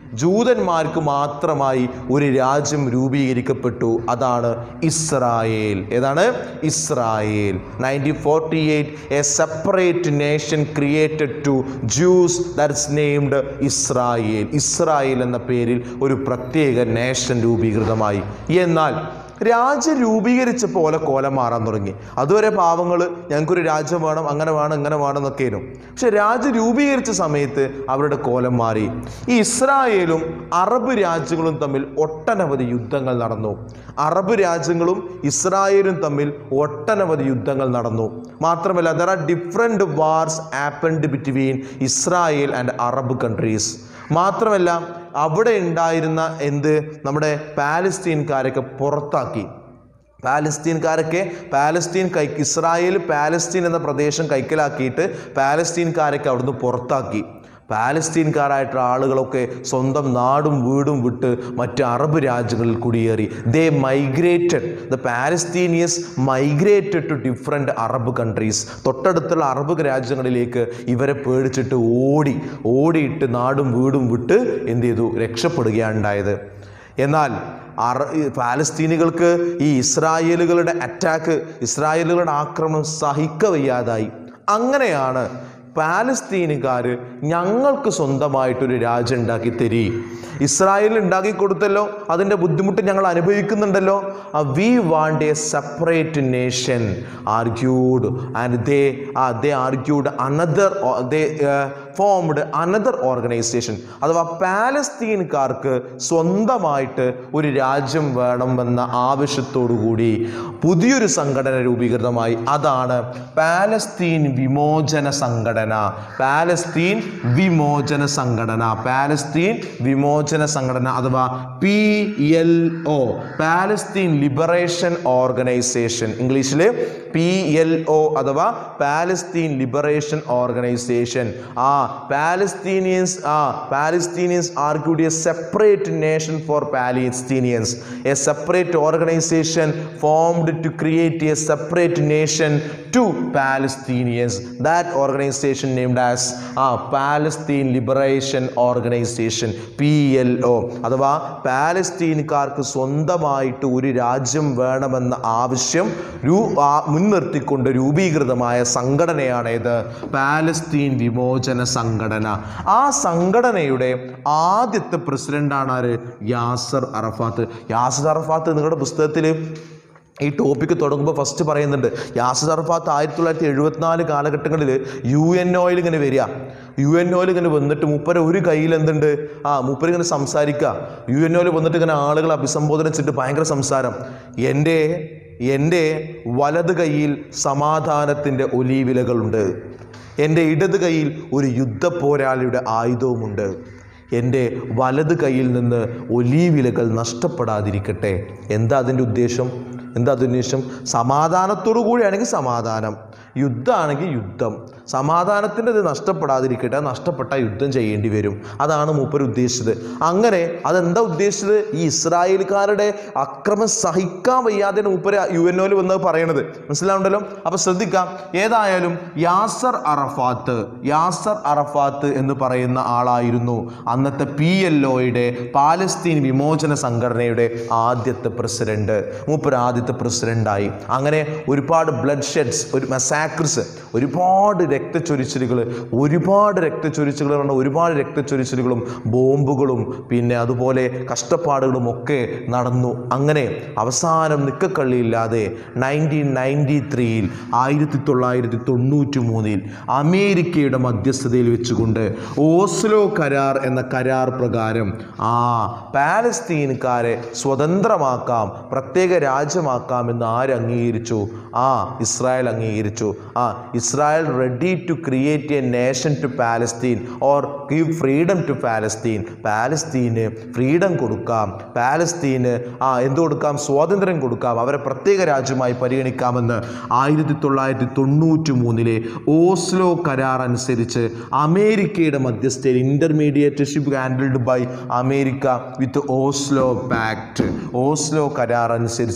ജൂതന്മാർക്ക് മാത്രമായി ഒരു രാജ്യം രൂപീകരിക്കപ്പെട്ടു അതാണ് ഇസ്രായേൽ ഏതാണ് Israel nineteen forty eight a separate nation created to Jews that's named Israel Israel എന്ന പേരിൽ ഒരു പ്രത്യേക നേഷൻ രൂപീകൃതമായി എന്നാൽ രാജ്യം രൂപീകരിച്ച പോലെ കോലം മാറാൻ തുടങ്ങി അതുവരെ പാവങ്ങൾ ഞങ്ങൾക്കൊരു രാജ്യം വേണം അങ്ങനെ വേണം ഇങ്ങനെ വേണം എന്നൊക്കെയായിരുന്നു പക്ഷെ രാജ്യം രൂപീകരിച്ച സമയത്ത് അവരുടെ കോലം മാറി ഈ ഇസ്രായേലും അറബ് രാജ്യങ്ങളും തമ്മിൽ ഒട്ടനവധി യുദ്ധങ്ങൾ നടന്നു അറബ് രാജ്യങ്ങളും ഇസ്രായേലും തമ്മിൽ ഒട്ടനവധി യുദ്ധങ്ങൾ നടന്നു മാത്രമല്ല there are different wars happened between Israel and Arab countries മാത്രമല്ല അവിടെ ഉണ്ടായിരുന്ന എന്ത് നമ്മുടെ പാലസ്തീൻകാരൊക്കെ പുറത്താക്കി പാലസ്തീൻകാരൊക്കെ പാലസ്തീൻ കൈ ഇസ്രായേൽ പാലസ്തീൻ എന്ന പ്രദേശം കൈക്കലാക്കിയിട്ട് പാലസ്തീൻകാരൊക്കെ അവിടുന്ന് പുറത്താക്കി പാലസ്തീൻകാരായിട്ടുള്ള ആളുകളൊക്കെ സ്വന്തം നാടും വീടും വിട്ട് മറ്റ് അറബ് രാജ്യങ്ങളിൽ കുടിയേറി they migrated the Palestinians migrated to different Arab countries തൊട്ടടുത്തുള്ള അറബ് രാജ്യങ്ങളിലേക്ക് ഇവരെ പേടിച്ചിട്ട് ഓടി ഓടിയിട്ട് നാടും വീടും വിട്ട് എന്ത് ചെയ്തു രക്ഷപ്പെടുകയാണ് ഉണ്ടായത് എന്നാൽ അറ ഈ പാലസ്തീനികൾക്ക് ഈ ഇസ്രായേലുകളുടെ അറ്റാക്ക് ഇസ്രായേലുകളുടെ ആക്രമണം സഹിക്കവയ്യാതായി അങ്ങനെയാണ് പാലസ്തീനുകാർ ഞങ്ങൾക്ക് സ്വന്തമായിട്ടൊരു രാജ്യം ഉണ്ടാക്കി തരി ഇസ്രായേൽ ഉണ്ടാക്കി കൊടുത്തല്ലോ അതിൻ്റെ ബുദ്ധിമുട്ട് ഞങ്ങൾ അനുഭവിക്കുന്നുണ്ടല്ലോ we want a separate nation argued and they they argued another they formed another organization അഥവാ പാലസ്തീൻകാർക്ക് സ്വന്തമായിട്ട് ഒരു രാജ്യം വേണമെന്ന ആവശ്യത്തോടു കൂടി പുതിയൊരു സംഘടന രൂപീകൃതമായി അതാണ് പാലസ്തീൻ വിമോചന സംഘടന പാലസ്തീൻ വിമോചന സംഘടന പാലസ്തീൻ വിമോചന സംഘടന അഥവാ P L O Palestine liberation organization ഇംഗ്ലീഷിൽ പി എൽ ഒ അഥവാ Palestine liberation organization uh Palestinians uh Palestinians argued a separate nation for Palestinians a separate organization formed to create a separate nation to Palestinians that organization named as uh Palestine liberation organization P L O അഥവാ പാലസ്തീൻകാർക്ക് സ്വന്തമായിട്ട് ഒരു രാജ്യം വേണമെന്ന ആവശ്യം രൂ ആ മുൻനിർത്തിക്കൊണ്ട് രൂപീകൃതമായ സംഘടനയാണ് ഇത് പാലസ്തീൻ വിമോചന സംഘടന ആ സംഘടനയുടെ ആദ്യത്തെ പ്രസിഡന്റാണ് ആര് യാസർ അറഫാത്ത് യാസർ അറഫാത്ത് നിങ്ങളുടെ പുസ്തകത്തിൽ ഈ ടോപ്പിക്ക് തുടങ്ങുമ്പോൾ ഫസ്റ്റ് പറയുന്നുണ്ട് യാസർ അറഫാത്ത് ആയിരത്തി തൊള്ളായിരത്തി എഴുപത്തിനാല് കാലഘട്ടങ്ങളിൽ യു എൻ ഒയിൽ ഇങ്ങനെ വരിക യു എൻ ഒയിൽ ഇങ്ങനെ വന്നിട്ട് മൂപ്പര ഒരു കയ്യിൽ എന്തുണ്ട് ആ മൂപ്പര് ഇങ്ങനെ സംസാരിക്കുക യു എൻ ഒയിൽ വന്നിട്ട് ഇങ്ങനെ ആളുകളെ അഭിസംബോധന ചെയ്തിട്ട് ഭയങ്കര സംസാരം എൻ്റെ എൻ്റെ വലത് കൈയിൽ സമാധാനത്തിൻ്റെ ഒലീവിലകളുണ്ട് എൻ്റെ ഇടത് കൈയിൽ ഒരു യുദ്ധ പോരാളിയുടെ ആയുധവുമുണ്ട് എൻ്റെ വലത് കൈയിൽ നിന്ന് ഒലീവിലകൾ നഷ്ടപ്പെടാതിരിക്കട്ടെ എന്താ അതിൻ്റെ ഉദ്ദേശം എന്താ അതിൻ്റെ ഉദ്ദേശം സമാധാനത്തോടു കൂടിയാണെങ്കിൽ സമാധാനം യുദ്ധമാണെങ്കിൽ യുദ്ധം സമാധാനത്തിൻ്റെ ഇത് നഷ്ടപ്പെടാതിരിക്കട്ടെ നഷ്ടപ്പെട്ട യുദ്ധം ചെയ്യേണ്ടി വരും അതാണ് മൂപ്പർ ഉദ്ദേശിച്ചത് അങ്ങനെ അതെന്താ ഉദ്ദേശിച്ചത് ഈ ഇസ്രായേൽക്കാരുടെ അക്രമം സഹിക്കാൻ വയ്യാതെ മൂപ്പര് യു എൻ ഒയിൽ വന്നത് പറയണത് മനസ്സിലാവുണ്ടല്ലോ അപ്പോൾ ശ്രദ്ധിക്കാം ഏതായാലും യാസർ അറഫാത്ത് യാസർ അറഫാത്ത് എന്ന് പറയുന്ന ആളായിരുന്നു അന്നത്തെ പി എൽ ഒയുടെ പാലസ്തീൻ വിമോചന സംഘടനയുടെ ആദ്യത്തെ പ്രസിഡന്റ് മൂപ്പർ ആദ്യത്തെ പ്രസിഡന്റായി അങ്ങനെ ഒരുപാട് ബ്ലഡ് ഷെഡ്സ് ഒരു മസാക്രിസ് ഒരുപാട് രക്തച്ചൊരിച്ചിലുകൾ ഒരുപാട് രക്തച്ചൊരിച്ചിലുകൾ പറഞ്ഞ ഒരുപാട് രക്തച്ചൊരിച്ചിലുകളും ബോംബുകളും പിന്നെ അതുപോലെ കഷ്ടപ്പാടുകളും ഒക്കെ നടന്നു അങ്ങനെ അവസാനം നിക്കക്കള്ളിയില്ലാതെ നയൻറ്റീൻ നയൻറ്റി ത്രീയിൽ ആയിരത്തി തൊള്ളായിരത്തി തൊണ്ണൂറ്റി മൂന്നിൽ അമേരിക്കയുടെ മധ്യസ്ഥതയിൽ വെച്ചുകൊണ്ട് ഓസ്ലോ കരാർ എന്ന കരാർ പ്രകാരം ആ പാലസ്തീൻകാരെ സ്വതന്ത്രമാക്കാം പ്രത്യേക രാജ്യമാക്കാം എന്ന് ആര് അംഗീകരിച്ചു ആ ഇസ്രായേൽ അംഗീകരിച്ചു ആ Israel ready to create a nation to Palestine or give freedom to Palestine പാലസ്തീന് ഫ്രീഡം കൊടുക്കാം പാലസ്തീന് ആ എന്ത് കൊടുക്കാം സ്വാതന്ത്ര്യം കൊടുക്കാം അവരെ പ്രത്യേക രാജ്യമായി പരിഗണിക്കാമെന്ന് ആയിരത്തി തൊള്ളായിരത്തി തൊണ്ണൂറ്റി മൂന്നിലെ ഓസ്ലോ കരാർ അനുസരിച്ച് അമേരിക്കയുടെ മധ്യസ്ഥയിൽ intermediateship handled by America with Oslo pact Oslo കരാർ അനുസരിച്ച്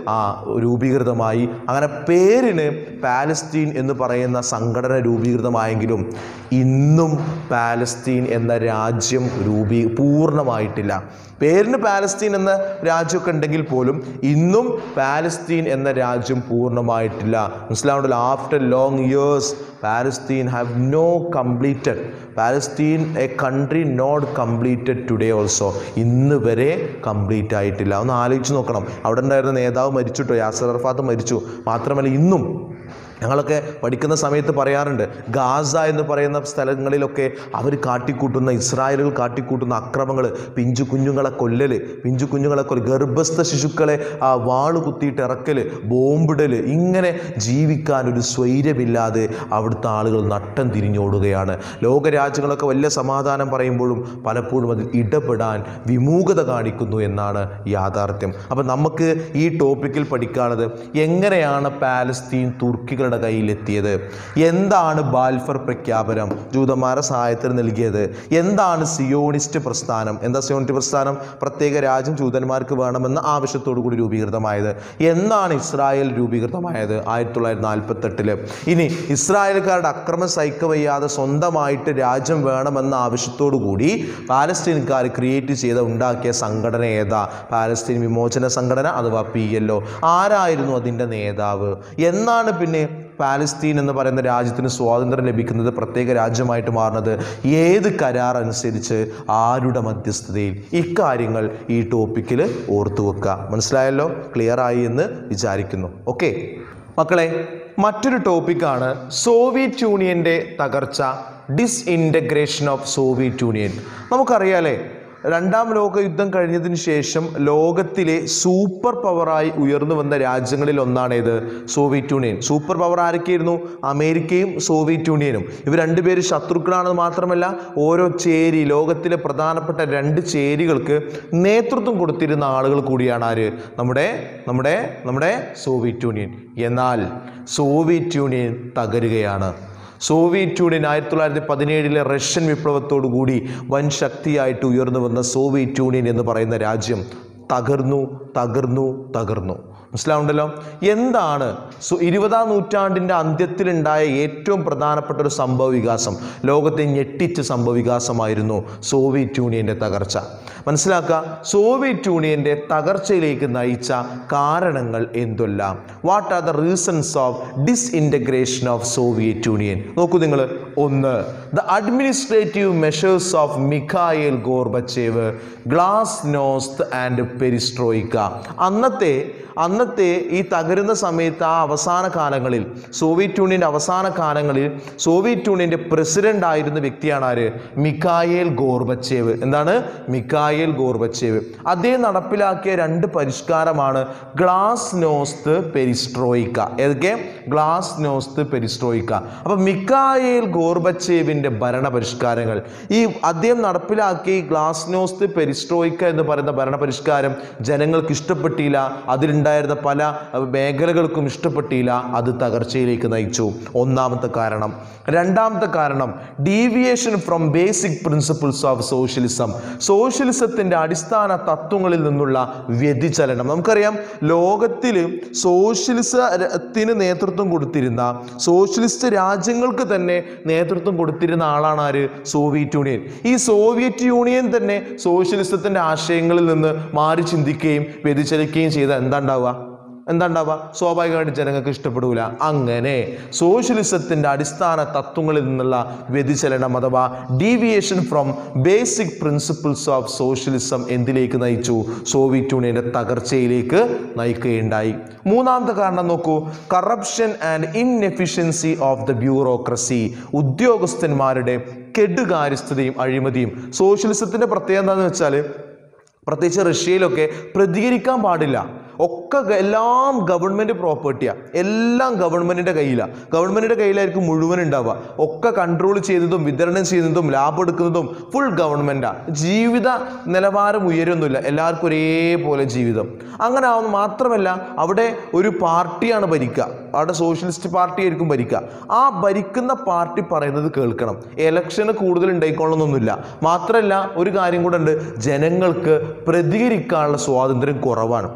ആ രൂപീകൃതമായി അങ്ങനെ പേരിന് പാലസ്തീൻ എന്ന് പറയുന്ന സംഘടന രൂപീകൃതമായെങ്കിലും ഇന്നും പാലസ്തീൻ എന്ന രാജ്യം രൂപീ പൂർണ്ണമായിട്ടില്ല പേരിന് പാലസ്തീൻ എന്ന രാജ്യമൊക്കെ ഉണ്ടെങ്കിൽ പോലും ഇന്നും പാലസ്തീൻ എന്ന രാജ്യം പൂർണ്ണമായിട്ടില്ല മനസ്സിലാവുണ്ടല്ലോ after long years Palestine have no completed Palestine a country not completed today also ഇന്ന് വരെ കംപ്ലീറ്റ് ആയിട്ടില്ല ഒന്ന് ആലോചിച്ച് നോക്കണം അവിടെ ഉണ്ടായിരുന്ന നേതാവ് മരിച്ചിട്ടോ യാസർ അറഫാത്ത് മരിച്ചു മാത്രമല്ല ഇന്നും ഞങ്ങളൊക്കെ പഠിക്കുന്ന സമയത്ത് പറയാറുണ്ട് ഗാസ എന്ന് പറയുന്ന സ്ഥലങ്ങളിലൊക്കെ അവർ കാട്ടിക്കൂട്ടുന്ന ഇസ്രായേലുകൾ കാട്ടിക്കൂട്ടുന്ന അക്രമങ്ങൾ പിഞ്ചു കുഞ്ഞുങ്ങളെ കൊല്ലൽ പിഞ്ചു കുഞ്ഞുങ്ങളെ കൊല്ല ഗർഭസ്ഥ ശിശുക്കളെ ആ വാള് കുത്തിയിട്ട് ഇറക്കൽ ബോംബിടൽ ഇങ്ങനെ ജീവിക്കാൻ ഒരു സ്വൈര്യമില്ലാതെ അവിടുത്തെ ആളുകൾ നട്ടം തിരിഞ്ഞോടുകയാണ് ലോകരാജ്യങ്ങളൊക്കെ വലിയ സമാധാനം പറയുമ്പോഴും പലപ്പോഴും അതിൽ ഇടപെടാൻ വിമൂകത കാണിക്കുന്നു എന്നാണ് യാഥാർത്ഥ്യം അപ്പം നമുക്ക് ഈ ടോപ്പിക്കിൽ പഠിക്കാനുള്ളത് എങ്ങനെയാണ് പാലസ്തീൻ തുർക്കികളുടെ കയ്യിലെത്തിയത് എന്താണ് ബാൽഫർ പ്രഖ്യാപനം ജൂതന്മാരെ സഹായത്തിന് നൽകിയത് എന്താണ് സിയോണിസ്റ്റ് പ്രസ്ഥാനം എന്താ സിയോണിസ്റ്റ് പ്രസ്ഥാനം പ്രത്യേക രാജ്യം ജൂതന്മാർക്ക് വേണമെന്ന ആവശ്യത്തോടു കൂടി രൂപീകൃതമായത് എന്നാണ് ഇസ്രായേൽ രൂപീകൃതമായത് ആയിരത്തി തൊള്ളായിരത്തി നാൽപ്പത്തെട്ടില് ഇനി ഇസ്രായേൽക്കാരുടെ അക്രമം സഹിക്കവയ്യാതെ സ്വന്തമായിട്ട് രാജ്യം വേണമെന്ന ആവശ്യത്തോടു കൂടി പാലസ്തീൻകാർ ക്രിയേറ്റ് ചെയ്ത ഉണ്ടാക്കിയ സംഘടന ഏതാ പാലസ്തീൻ വിമോചന സംഘടന അഥവാ പി എൽ ഒ ആരായിരുന്നു അതിൻ്റെ നേതാവ് എന്നാണ് പിന്നെ പാലസ്തീൻ എന്ന് പറയുന്ന രാജ്യത്തിന് സ്വാതന്ത്ര്യം ലഭിക്കുന്നത് പ്രത്യേക രാജ്യമായിട്ട് മാറുന്നത് ഏത് കരാർ അനുസരിച്ച് ആരുടെ മധ്യസ്ഥതയിൽ ഇക്കാര്യങ്ങൾ ഈ ടോപ്പിക്കിൽ ഓർത്തു വെക്കുക മനസ്സിലായല്ലോ ക്ലിയർ ആയി എന്ന് വിചാരിക്കുന്നു ഓക്കെ മക്കളെ മറ്റൊരു ടോപ്പിക്കാണ് സോവിയറ്റ് യൂണിയൻ്റെ തകർച്ച ഡിസ്ഇൻറ്റഗ്രേഷൻ ഓഫ് സോവിയറ്റ് യൂണിയൻ നമുക്കറിയാലേ രണ്ടാം ലോക യുദ്ധം കഴിഞ്ഞതിന് ശേഷം ലോകത്തിലെ സൂപ്പർ പവറായി ഉയർന്നു വന്ന രാജ്യങ്ങളിൽ ഒന്നാണേത് സോവിയറ്റ് യൂണിയൻ സൂപ്പർ പവർ ആരൊക്കെയായിരുന്നു അമേരിക്കയും സോവിയറ്റ് യൂണിയനും ഇവർ രണ്ടുപേരും ശത്രുക്കളാണെന്ന് മാത്രമല്ല ഓരോ ചേരി ലോകത്തിലെ പ്രധാനപ്പെട്ട രണ്ട് ചേരികൾക്ക് നേതൃത്വം കൊടുത്തിരുന്ന ആളുകൾ കൂടിയാണ് ആര് നമ്മുടെ നമ്മുടെ നമ്മുടെ സോവിയറ്റ് യൂണിയൻ എന്നാൽ സോവിയറ്റ് യൂണിയൻ തകരുകയാണ് സോവിയറ്റ് യൂണിയൻ ആയിരത്തി തൊള്ളായിരത്തി പതിനേഴിലെ റഷ്യൻ വിപ്ലവത്തോടു കൂടി വൻ ശക്തിയായിട്ട് ഉയർന്നു വന്ന സോവിയറ്റ് യൂണിയൻ എന്ന് പറയുന്ന രാജ്യം തകർന്നു തകർന്നു തകർന്നു മനസ്സിലാവുണ്ടല്ലോ എന്താണ് സോ ഇരുപതാം നൂറ്റാണ്ടിൻ്റെ അന്ത്യത്തിലുണ്ടായ ഏറ്റവും പ്രധാനപ്പെട്ട ഒരു സംഭവ വികാസം ലോകത്തെ ഞെട്ടിച്ച സംഭവ വികാസമായിരുന്നു സോവിയറ്റ് യൂണിയൻ്റെ തകർച്ച മനസ്സിലാക്കുക സോവിയറ്റ് യൂണിയൻ്റെ തകർച്ചയിലേക്ക് നയിച്ച കാരണങ്ങൾ എന്തെല്ലാം what are the reasons of disintegration of Soviet Union നോക്കൂ നിങ്ങൾ ഒന്ന് the administrative measures of Mikhail Gorbachev glasnost and perestroika അന്നത്തെ അന്നത്തെ ഈ തകരുന്ന സമയത്ത് ആ അവസാന കാലങ്ങളിൽ സോവിയറ്റ് യൂണിയൻ്റെ അവസാന കാലങ്ങളിൽ സോവിയറ്റ് യൂണിയൻ്റെ പ്രസിഡന്റ് ആയിരുന്ന വ്യക്തിയാണ് ആര് മിഖായേൽ ഗോർബച്ചേവ് എന്താണ് മിഖായേൽ ഗോർബച്ചേവ് അദ്ദേഹം നടപ്പിലാക്കിയ രണ്ട് പരിഷ്കാരമാണ് ഗ്ലാസ് നോസ്ത് പെരിസ്ട്രോയിക്ക ഏതൊക്കെ ഗ്ലാസ് നോസ്ത് പെരിസ്ട്രോയിക്ക അപ്പം മിഖായേൽ ഗോർബച്ചേവിൻ്റെ ഭരണ പരിഷ്കാരങ്ങൾ ഈ അദ്ദേഹം നടപ്പിലാക്കിയ ഈ ഗ്ലാസ് നോസ്ത് പെരിസ്ട്രോയിക്ക എന്ന് പറയുന്ന ഭരണ പരിഷ്കാരം ജനങ്ങൾക്ക് ഇഷ്ടപ്പെട്ടില്ല അതിലുണ്ടായിരുന്ന പല അഹ്, മേഖലകൾക്കും ഇഷ്ടപ്പെട്ടില്ല അത് തകർച്ചയിലേക്ക് നയിച്ചു ഒന്നാമത്തെ കാരണം രണ്ടാമത്തെ കാരണം deviation from basic principles of socialism സോഷ്യലിസത്തിൻ്റെ അടിസ്ഥാന തത്വങ്ങളിൽ നിന്നുള്ള വ്യതിചലനം നമുക്കറിയാം ലോകത്തിൽ സോഷ്യലിസത്തിന് നേതൃത്വം കൊടുത്തിരുന്ന സോഷ്യലിസ്റ്റ് രാജ്യങ്ങൾക്ക് തന്നെ നേതൃത്വം കൊടുത്തിരുന്ന ആളാണ് ആര് സോവിയറ്റ് യൂണിയൻ ഈ സോവിയറ്റ് യൂണിയൻ തന്നെ സോഷ്യലിസത്തിൻ്റെ ആശയങ്ങളിൽ നിന്ന് മാറി ചിന്തിക്കുകയും വ്യതിചലിക്കുകയും ചെയ്ത എന്താ ഉണ്ടാവുക എന്താ ഉണ്ടാവുക സ്വാഭാവികമായിട്ട് ജനങ്ങൾക്ക് ഇഷ്ടപ്പെടൂല അങ്ങനെ സോഷ്യലിസത്തിൻ്റെ അടിസ്ഥാന തത്വങ്ങളിൽ നിന്നുള്ള വ്യതിചലനം അഥവാ deviation from basic principles of socialism എന്തിലേക്ക് നയിച്ചു സോവിയറ്റ് യൂണിയൻ്റെ തകർച്ചയിലേക്ക് നയിക്കുകയുണ്ടായി മൂന്നാമത്തെ കാരണം നോക്കൂ corruption and inefficiency of the bureaucracy ഉദ്യോഗസ്ഥന്മാരുടെ കെടുകാര്യസ്ഥതയും അഴിമതിയും സോഷ്യലിസത്തിൻ്റെ പ്രത്യേകത എന്താണെന്ന് വെച്ചാൽ പ്രത്യേകിച്ച് റഷ്യയിലൊക്കെ പ്രതികരിക്കാൻ പാടില്ല ഒക്കെ ഗ- എല്ലാം ഗവൺമെൻറ് പ്രോപ്പർട്ടിയാണ് എല്ലാം ഗവൺമെൻറ്റിൻ്റെ കയ്യിലാണ് ഗവൺമെൻറ്റിൻ്റെ കയ്യിലായിരിക്കും മുഴുവൻ ഉണ്ടാവുക ഒക്കെ കൺട്രോൾ ചെയ്തതും വിതരണം ചെയ്യുന്നതും ലാഭം എടുക്കുന്നതും ഫുൾ ഗവൺമെൻറ്റാണ് ജീവിത നിലവാരം ഉയരൊന്നുമില്ല എല്ലാവർക്കും ഒരേപോലെ ജീവിതം അങ്ങനെ ആവുന്ന മാത്രമല്ല അവിടെ ഒരു പാർട്ടിയാണ് ഭരിക്കുക അവിടെ സോഷ്യലിസ്റ്റ് പാർട്ടി ആയിരിക്കും ഭരിക്കുക ആ ഭരിക്കുന്ന പാർട്ടി പറയുന്നത് കേൾക്കണം ഇലക്ഷന് കൂടുതൽ ഉണ്ടായിക്കൊള്ളണമെന്നൊന്നുമില്ല മാത്രമല്ല ഒരു കാര്യം കൂടെ ഉണ്ട് ജനങ്ങൾക്ക് പ്രതികരിക്കാനുള്ള സ്വാതന്ത്ര്യം കുറവാണ് ജനങ്ങൾക്ക്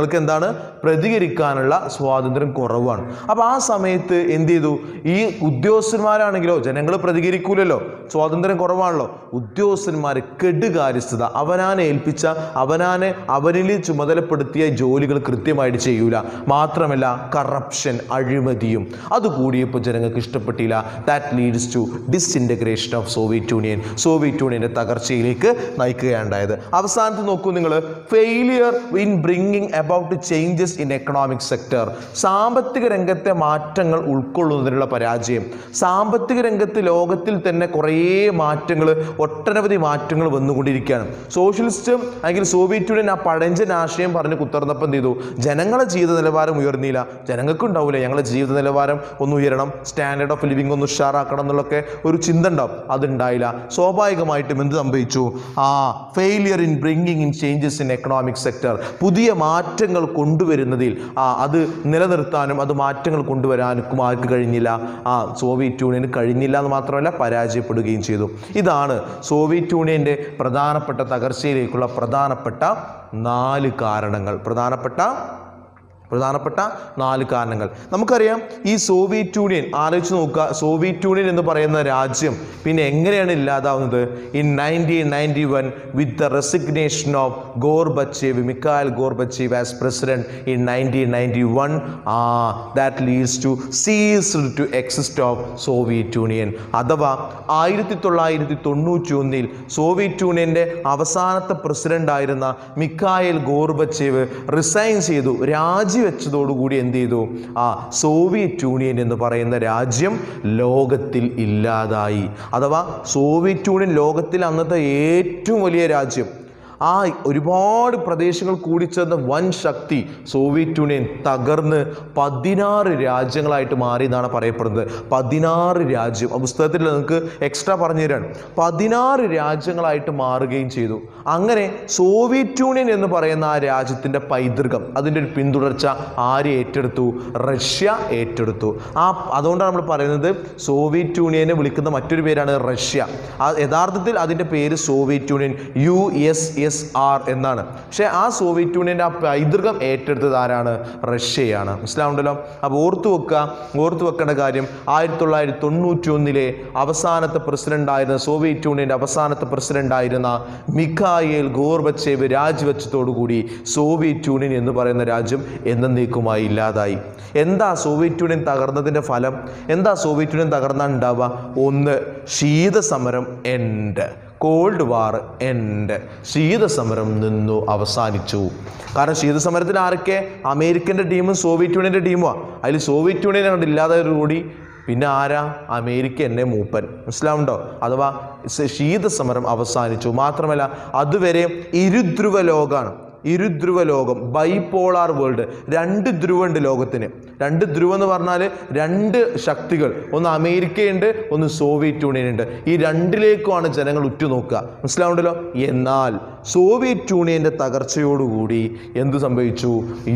ജനങ്ങൾക്ക് എന്താണ് പ്രതികരിക്കാനുള്ള സ്വാതന്ത്ര്യം കുറവാണ് അപ്പോൾ ആ സമയത്ത് എന്ത് ചെയ്തു ഈ ഉദ്യോഗസ്ഥന്മാരാണെങ്കിലോ ജനങ്ങൾ പ്രതികരിക്കൂലല്ലോ സ്വാതന്ത്ര്യം കുറവാണല്ലോ ഉദ്യോഗസ്ഥന്മാർ കെടുകാര്യസ്ഥത അവനാനെ ഏൽപ്പിച്ച അവനാനെ അവനിൽ ചുമതലപ്പെടുത്തിയ ജോലികൾ കൃത്യമായിട്ട് ചെയ്യൂല മാത്രമല്ല കറപ്ഷൻ അഴിമതിയും അത് കൂടിയപ്പോൾ ജനങ്ങൾക്ക് ഇഷ്ടപ്പെട്ടില്ല that leads to disintegration of Soviet union Soviet യൂണിയൻ്റെ തകർച്ചയിലേക്ക് നയിക്കുകയുണ്ടായത് അവസാനത്ത് നോക്കൂ നിങ്ങൾ failure in bringing about changes in economic sector സാമ്പത്തിക രംഗത്തെ മാറ്റങ്ങൾ ഉൾക്കൊള്ളുന്നതിനുള്ള പരാജയം സാമ്പത്തിക രംഗത്ത് ലോകത്തിൽ തന്നെ കുറേ മാറ്റങ്ങൾ ഒട്ടനവധി മാറ്റങ്ങൾ വന്നുകൊണ്ടിരിക്കുകയാണ് സോഷ്യലിസ്റ്റ് അല്ലെങ്കിൽ സോവിയറ്റ് യൂണിയൻ ആ പഴഞ്ചൻ ആശയം പറഞ്ഞ് കുത്തർന്നപ്പം എന്ത് ചെയ്തു ജനങ്ങളെ ജീവിത നിലവാരം ഉയർന്നില്ല ജനങ്ങൾക്ക് ഉണ്ടാവില്ല ഞങ്ങളുടെ ജീവിത നിലവാരം ഒന്ന് ഉയരണം സ്റ്റാൻഡേർഡ് ഓഫ് ലിവിങ് ഒന്ന് ഉഷാറാക്കണം എന്നുള്ളൊക്കെ ഒരു ചിന്ത ഉണ്ടാവും അതുണ്ടായില്ല സ്വാഭാവികമായിട്ടും എന്ത് സംഭവിച്ചു ആ failure in bringing in changes in economic sector പുതിയ മാറ്റങ്ങൾ കൊണ്ടുവരുന്നതിൽ ആ അത് നിലനിർത്താനും അത് മാറ്റങ്ങൾ കൊണ്ടുവരാനും ആർക്ക് കഴിഞ്ഞില്ല ആ സോവിയറ്റ് യൂണിയന് കഴിഞ്ഞില്ല എന്ന് മാത്രമല്ല പരാജയപ്പെടുകയും ചെയ്തു ഇതാണ് സോവിയറ്റ് യൂണിയൻ്റെ പ്രധാനപ്പെട്ട തകർച്ചയിലേക്കുള്ള പ്രധാനപ്പെട്ട നാല് കാരണങ്ങൾ പ്രധാനപ്പെട്ട പ്രധാനപ്പെട്ട നാല് കാരണങ്ങൾ നമുക്കറിയാം ഈ സോവിയറ്റ് യൂണിയൻ ആലോചിച്ച് നോക്കുക സോവിയറ്റ് യൂണിയൻ എന്ന് പറയുന്ന രാജ്യം പിന്നെ എങ്ങനെയാണ് ഇല്ലാതാവുന്നത് in nineteen ninety one with the resignation of Gorbachev Mikhail Gorbachev as president in nineteen ninety one uh that leads to ceased to exist of Soviet union അഥവാ ആയിരത്തി തൊള്ളായിരത്തി തൊണ്ണൂറ്റി ഒന്നിൽ സോവിയറ്റ് യൂണിയൻ്റെ അവസാനത്തെ പ്രസിഡന്റ് ആയിരുന്ന മിക്കായൽ ഗോർബച്ചേവ് റിസൈൻ ചെയ്തു രാജിവെച്ചതോടുകൂടി എന്ത് ചെയ്തു ആ സോവിയറ്റ് യൂണിയൻ എന്ന് പറയുന്ന രാജ്യം ലോകത്തിൽ ഇല്ലാതായി അഥവാ സോവിയറ്റ് യൂണിയൻ ലോകത്തിൽ അന്നത്തെ ഏറ്റവും വലിയ രാജ്യം ആ ഒരുപാട് പ്രദേശങ്ങൾ കൂടിച്ചേർന്ന വൻ ശക്തി സോവിയറ്റ് യൂണിയൻ തകർന്ന് പതിനാറ് രാജ്യങ്ങളായിട്ട് മാറി എന്നാണ് പറയപ്പെടുന്നത് പതിനാറ് രാജ്യം ആ പുസ്തകത്തിൽ നിങ്ങൾക്ക് എക്സ്ട്രാ പറഞ്ഞു തരാണ് പതിനാറ് രാജ്യങ്ങളായിട്ട് മാറുകയും ചെയ്തു അങ്ങനെ സോവിയറ്റ് യൂണിയൻ എന്ന് പറയുന്ന ആ രാജ്യത്തിൻ്റെ പൈതൃകം അതിൻ്റെ ഒരു പിന്തുടർച്ച ആര് ഏറ്റെടുത്തു റഷ്യ ഏറ്റെടുത്തു ആ അതുകൊണ്ടാണ് നമ്മൾ പറയുന്നത് സോവിയറ്റ് യൂണിയനെ വിളിക്കുന്ന മറ്റൊരു പേരാണ് റഷ്യ ആ യഥാർത്ഥത്തിൽ അതിൻ്റെ പേര് Soviet Union U S S R എന്നാണ് പക്ഷേ ആ സോവിയറ്റ് യൂണിയൻ്റെ ആ പൈതൃകം ഏറ്റെടുത്തത് ആരാണ് റഷ്യയാണ് മനസ്സിലാവുണ്ടല്ലോ അപ്പോൾ ഓർത്തു വെക്കുക ഓർത്തു വെക്കേണ്ട കാര്യം ആയിരത്തി തൊള്ളായിരത്തി തൊണ്ണൂറ്റി ഒന്നിലെ അവസാനത്തെ പ്രസിഡന്റ് ആയിരുന്ന സോവിയറ്റ് യൂണിയൻ്റെ അവസാനത്തെ പ്രസിഡന്റ് ആയിരുന്ന മിഖായേൽ ഗോർബച്ചേവ് രാജിവെച്ചതോടുകൂടി സോവിയറ്റ് യൂണിയൻ എന്ന് പറയുന്ന രാജ്യം എന്നേക്കുമായി ഇല്ലാതായി എന്താ സോവിയറ്റ് യൂണിയൻ തകർന്നതിൻ്റെ ഫലം എന്താ സോവിയറ്റ് യൂണിയൻ തകർന്നാൽ ഉണ്ടാവുക ഒന്ന് ശീതസമരം എൻഡ് കോൾഡ് വാർ എൻഡ് ശീതസമരം നിന്നു അവസാനിച്ചു കാരണം ശീതസമരത്തിൽ ആരൊക്കെ അമേരിക്കൻ്റെ ടീമും സോവിയറ്റ് യൂണിയൻ്റെ ടീമുമാണ് അതിൽ സോവിയറ്റ് യൂണിയൻ അങ്ങോട്ട് ഇല്ലാതായതോടുകൂടി പിന്നെ ആരാ അമേരിക്ക എന്നെ മൂപ്പൻ മനസ്സിലാവുണ്ടോ അഥവാ സ- ശീതസമരം അവസാനിച്ചു മാത്രമല്ല അതുവരെ ഇരുധ്രുവ ലോകമാണ് ഇരുധ്രുവ ലോകം ബൈപോളാർ വേൾഡ് രണ്ട് ധ്രുവമുണ്ട് ലോകത്തിന് രണ്ട് ധ്രുവം എന്ന് പറഞ്ഞാൽ രണ്ട് ശക്തികൾ ഒന്ന് അമേരിക്കയുണ്ട് ഒന്ന് സോവിയറ്റ് യൂണിയൻ ഉണ്ട് ഈ രണ്ടിലേക്കുമാണ് ജനങ്ങൾ ഉറ്റുനോക്കുക മനസ്സിലാവുണ്ടല്ലോ എന്നാൽ സോവിയറ്റ് യൂണിയൻ്റെ തകർച്ചയോടുകൂടി എന്ത് സംഭവിച്ചു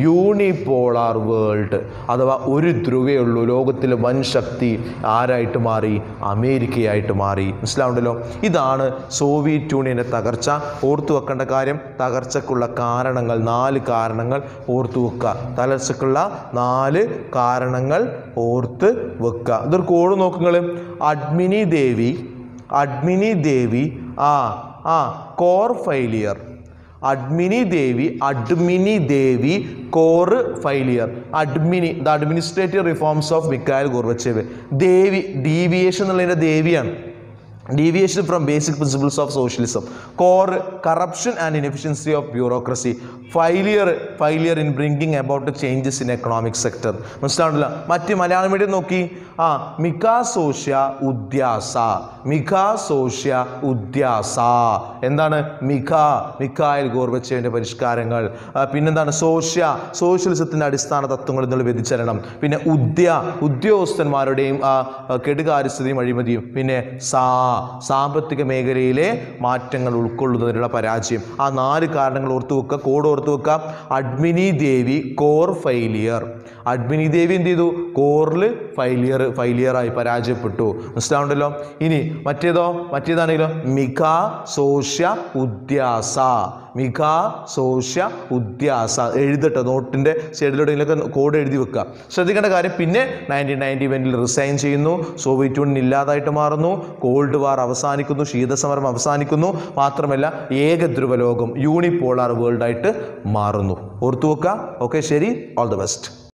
യൂണിപോളാർ വേൾഡ് അഥവാ ഒരു ധ്രുവേ ഉള്ളൂ ലോകത്തിലെ വൻ ശക്തി ആരായിട്ട് മാറി അമേരിക്കയായിട്ട് മാറി മനസ്സിലാവുണ്ടല്ലോ ഇതാണ് സോവിയറ്റ് യൂണിയൻ്റെ തകർച്ച ഓർത്തു വെക്കേണ്ട കാര്യം തകർച്ചക്കുള്ള കാരണങ്ങൾ നാല് കാരണങ്ങൾ ഓർത്തു വെക്കുക തകർച്ചക്കുള്ള നാല് കാരണങ്ങൾ ഓർത്ത് വെക്കുക ഇതൊരു code നോക്കുങ്ങൾ അഡ്മിനി Devi admini Devi uh uh core failure admini Devi admini Devi core failure admini the administrative reforms of Mikhail Gorbachev Devi deviation എന്നുള്ളതിൻ്റെ ദേവിയാണ് deviation from basic principles of socialism core corruption and inefficiency of bureaucracy failure failure in bringing about changes in economic sector മനസ്സിലാവുന്നില്ല മറ്റ് മലയാളം മീഡിയം നോക്കി ആ മികാ സോഷ്യ ഉദ്യാസ മികാ സോഷ്യ ഉദ്യാസ എന്താണ് മിഖ മിഖായൽ ഗോർബച്ചേവിൻ്റെ പരിഷ്കാരങ്ങൾ ആ, പിന്നെന്താണ് സോഷ്യ സോഷ്യലിസത്തിൻ്റെ അടിസ്ഥാന തത്വങ്ങളിൽ നിന്നുള്ള വ്യതിചലനം പിന്നെ ഉദ്യ ഉദ്യോഗസ്ഥന്മാരുടെയും ആ, ആ, കെടുകാര്യസ്ഥതയും അഴിമതിയും പിന്നെ സാ സാമ്പത്തിക മേഖലയിലെ മാറ്റങ്ങൾ ഉൾക്കൊള്ളുന്നതിനുള്ള പരാജയം ആ നാല് കാരണങ്ങൾ ഓർത്തു വെക്കുക കോഡ് ഓർത്തു വെക്കുക അഡ്മിനി ദേവി കോർ ഫെയിലിയർ അഡ്മിനി ദേവി എന്ത് ചെയ്തു കോറിൽ ഫെയിലിയർ ഫെയിലിയറായി പരാജയപ്പെട്ടു മനസ്സിലാവുണ്ടല്ലോ ഇനി മറ്റേതോ മറ്റേതാണെങ്കിലോ മിക സോഷ്യ ഉദ്യാസ മിക സോഷ്യ ഉദ്യാസ എഴുതട്ടെ നോട്ടിൻ്റെ സൈഡിലൂടെയൊക്കെ കോഡ് എഴുതി വെക്കുക ശ്രദ്ധിക്കേണ്ട കാര്യം പിന്നെ നയൻറ്റീൻ നയൻറ്റി വനിൽ റിസൈൻ ചെയ്യുന്നു സോവിയറ്റ് യൂണിയൻ ഇല്ലാതായിട്ട് മാറുന്നു കോൾഡ് വാർ അവസാനിക്കുന്നു ശീതസമരം അവസാനിക്കുന്നു മാത്രമല്ല ഏകധ്രുവ ലോകം യൂണിപോളാർ വേൾഡായിട്ട് മാറുന്നു ഓർത്തു വെക്കുക ഓക്കെ ശരി ഓൾ ദി ബെസ്റ്റ്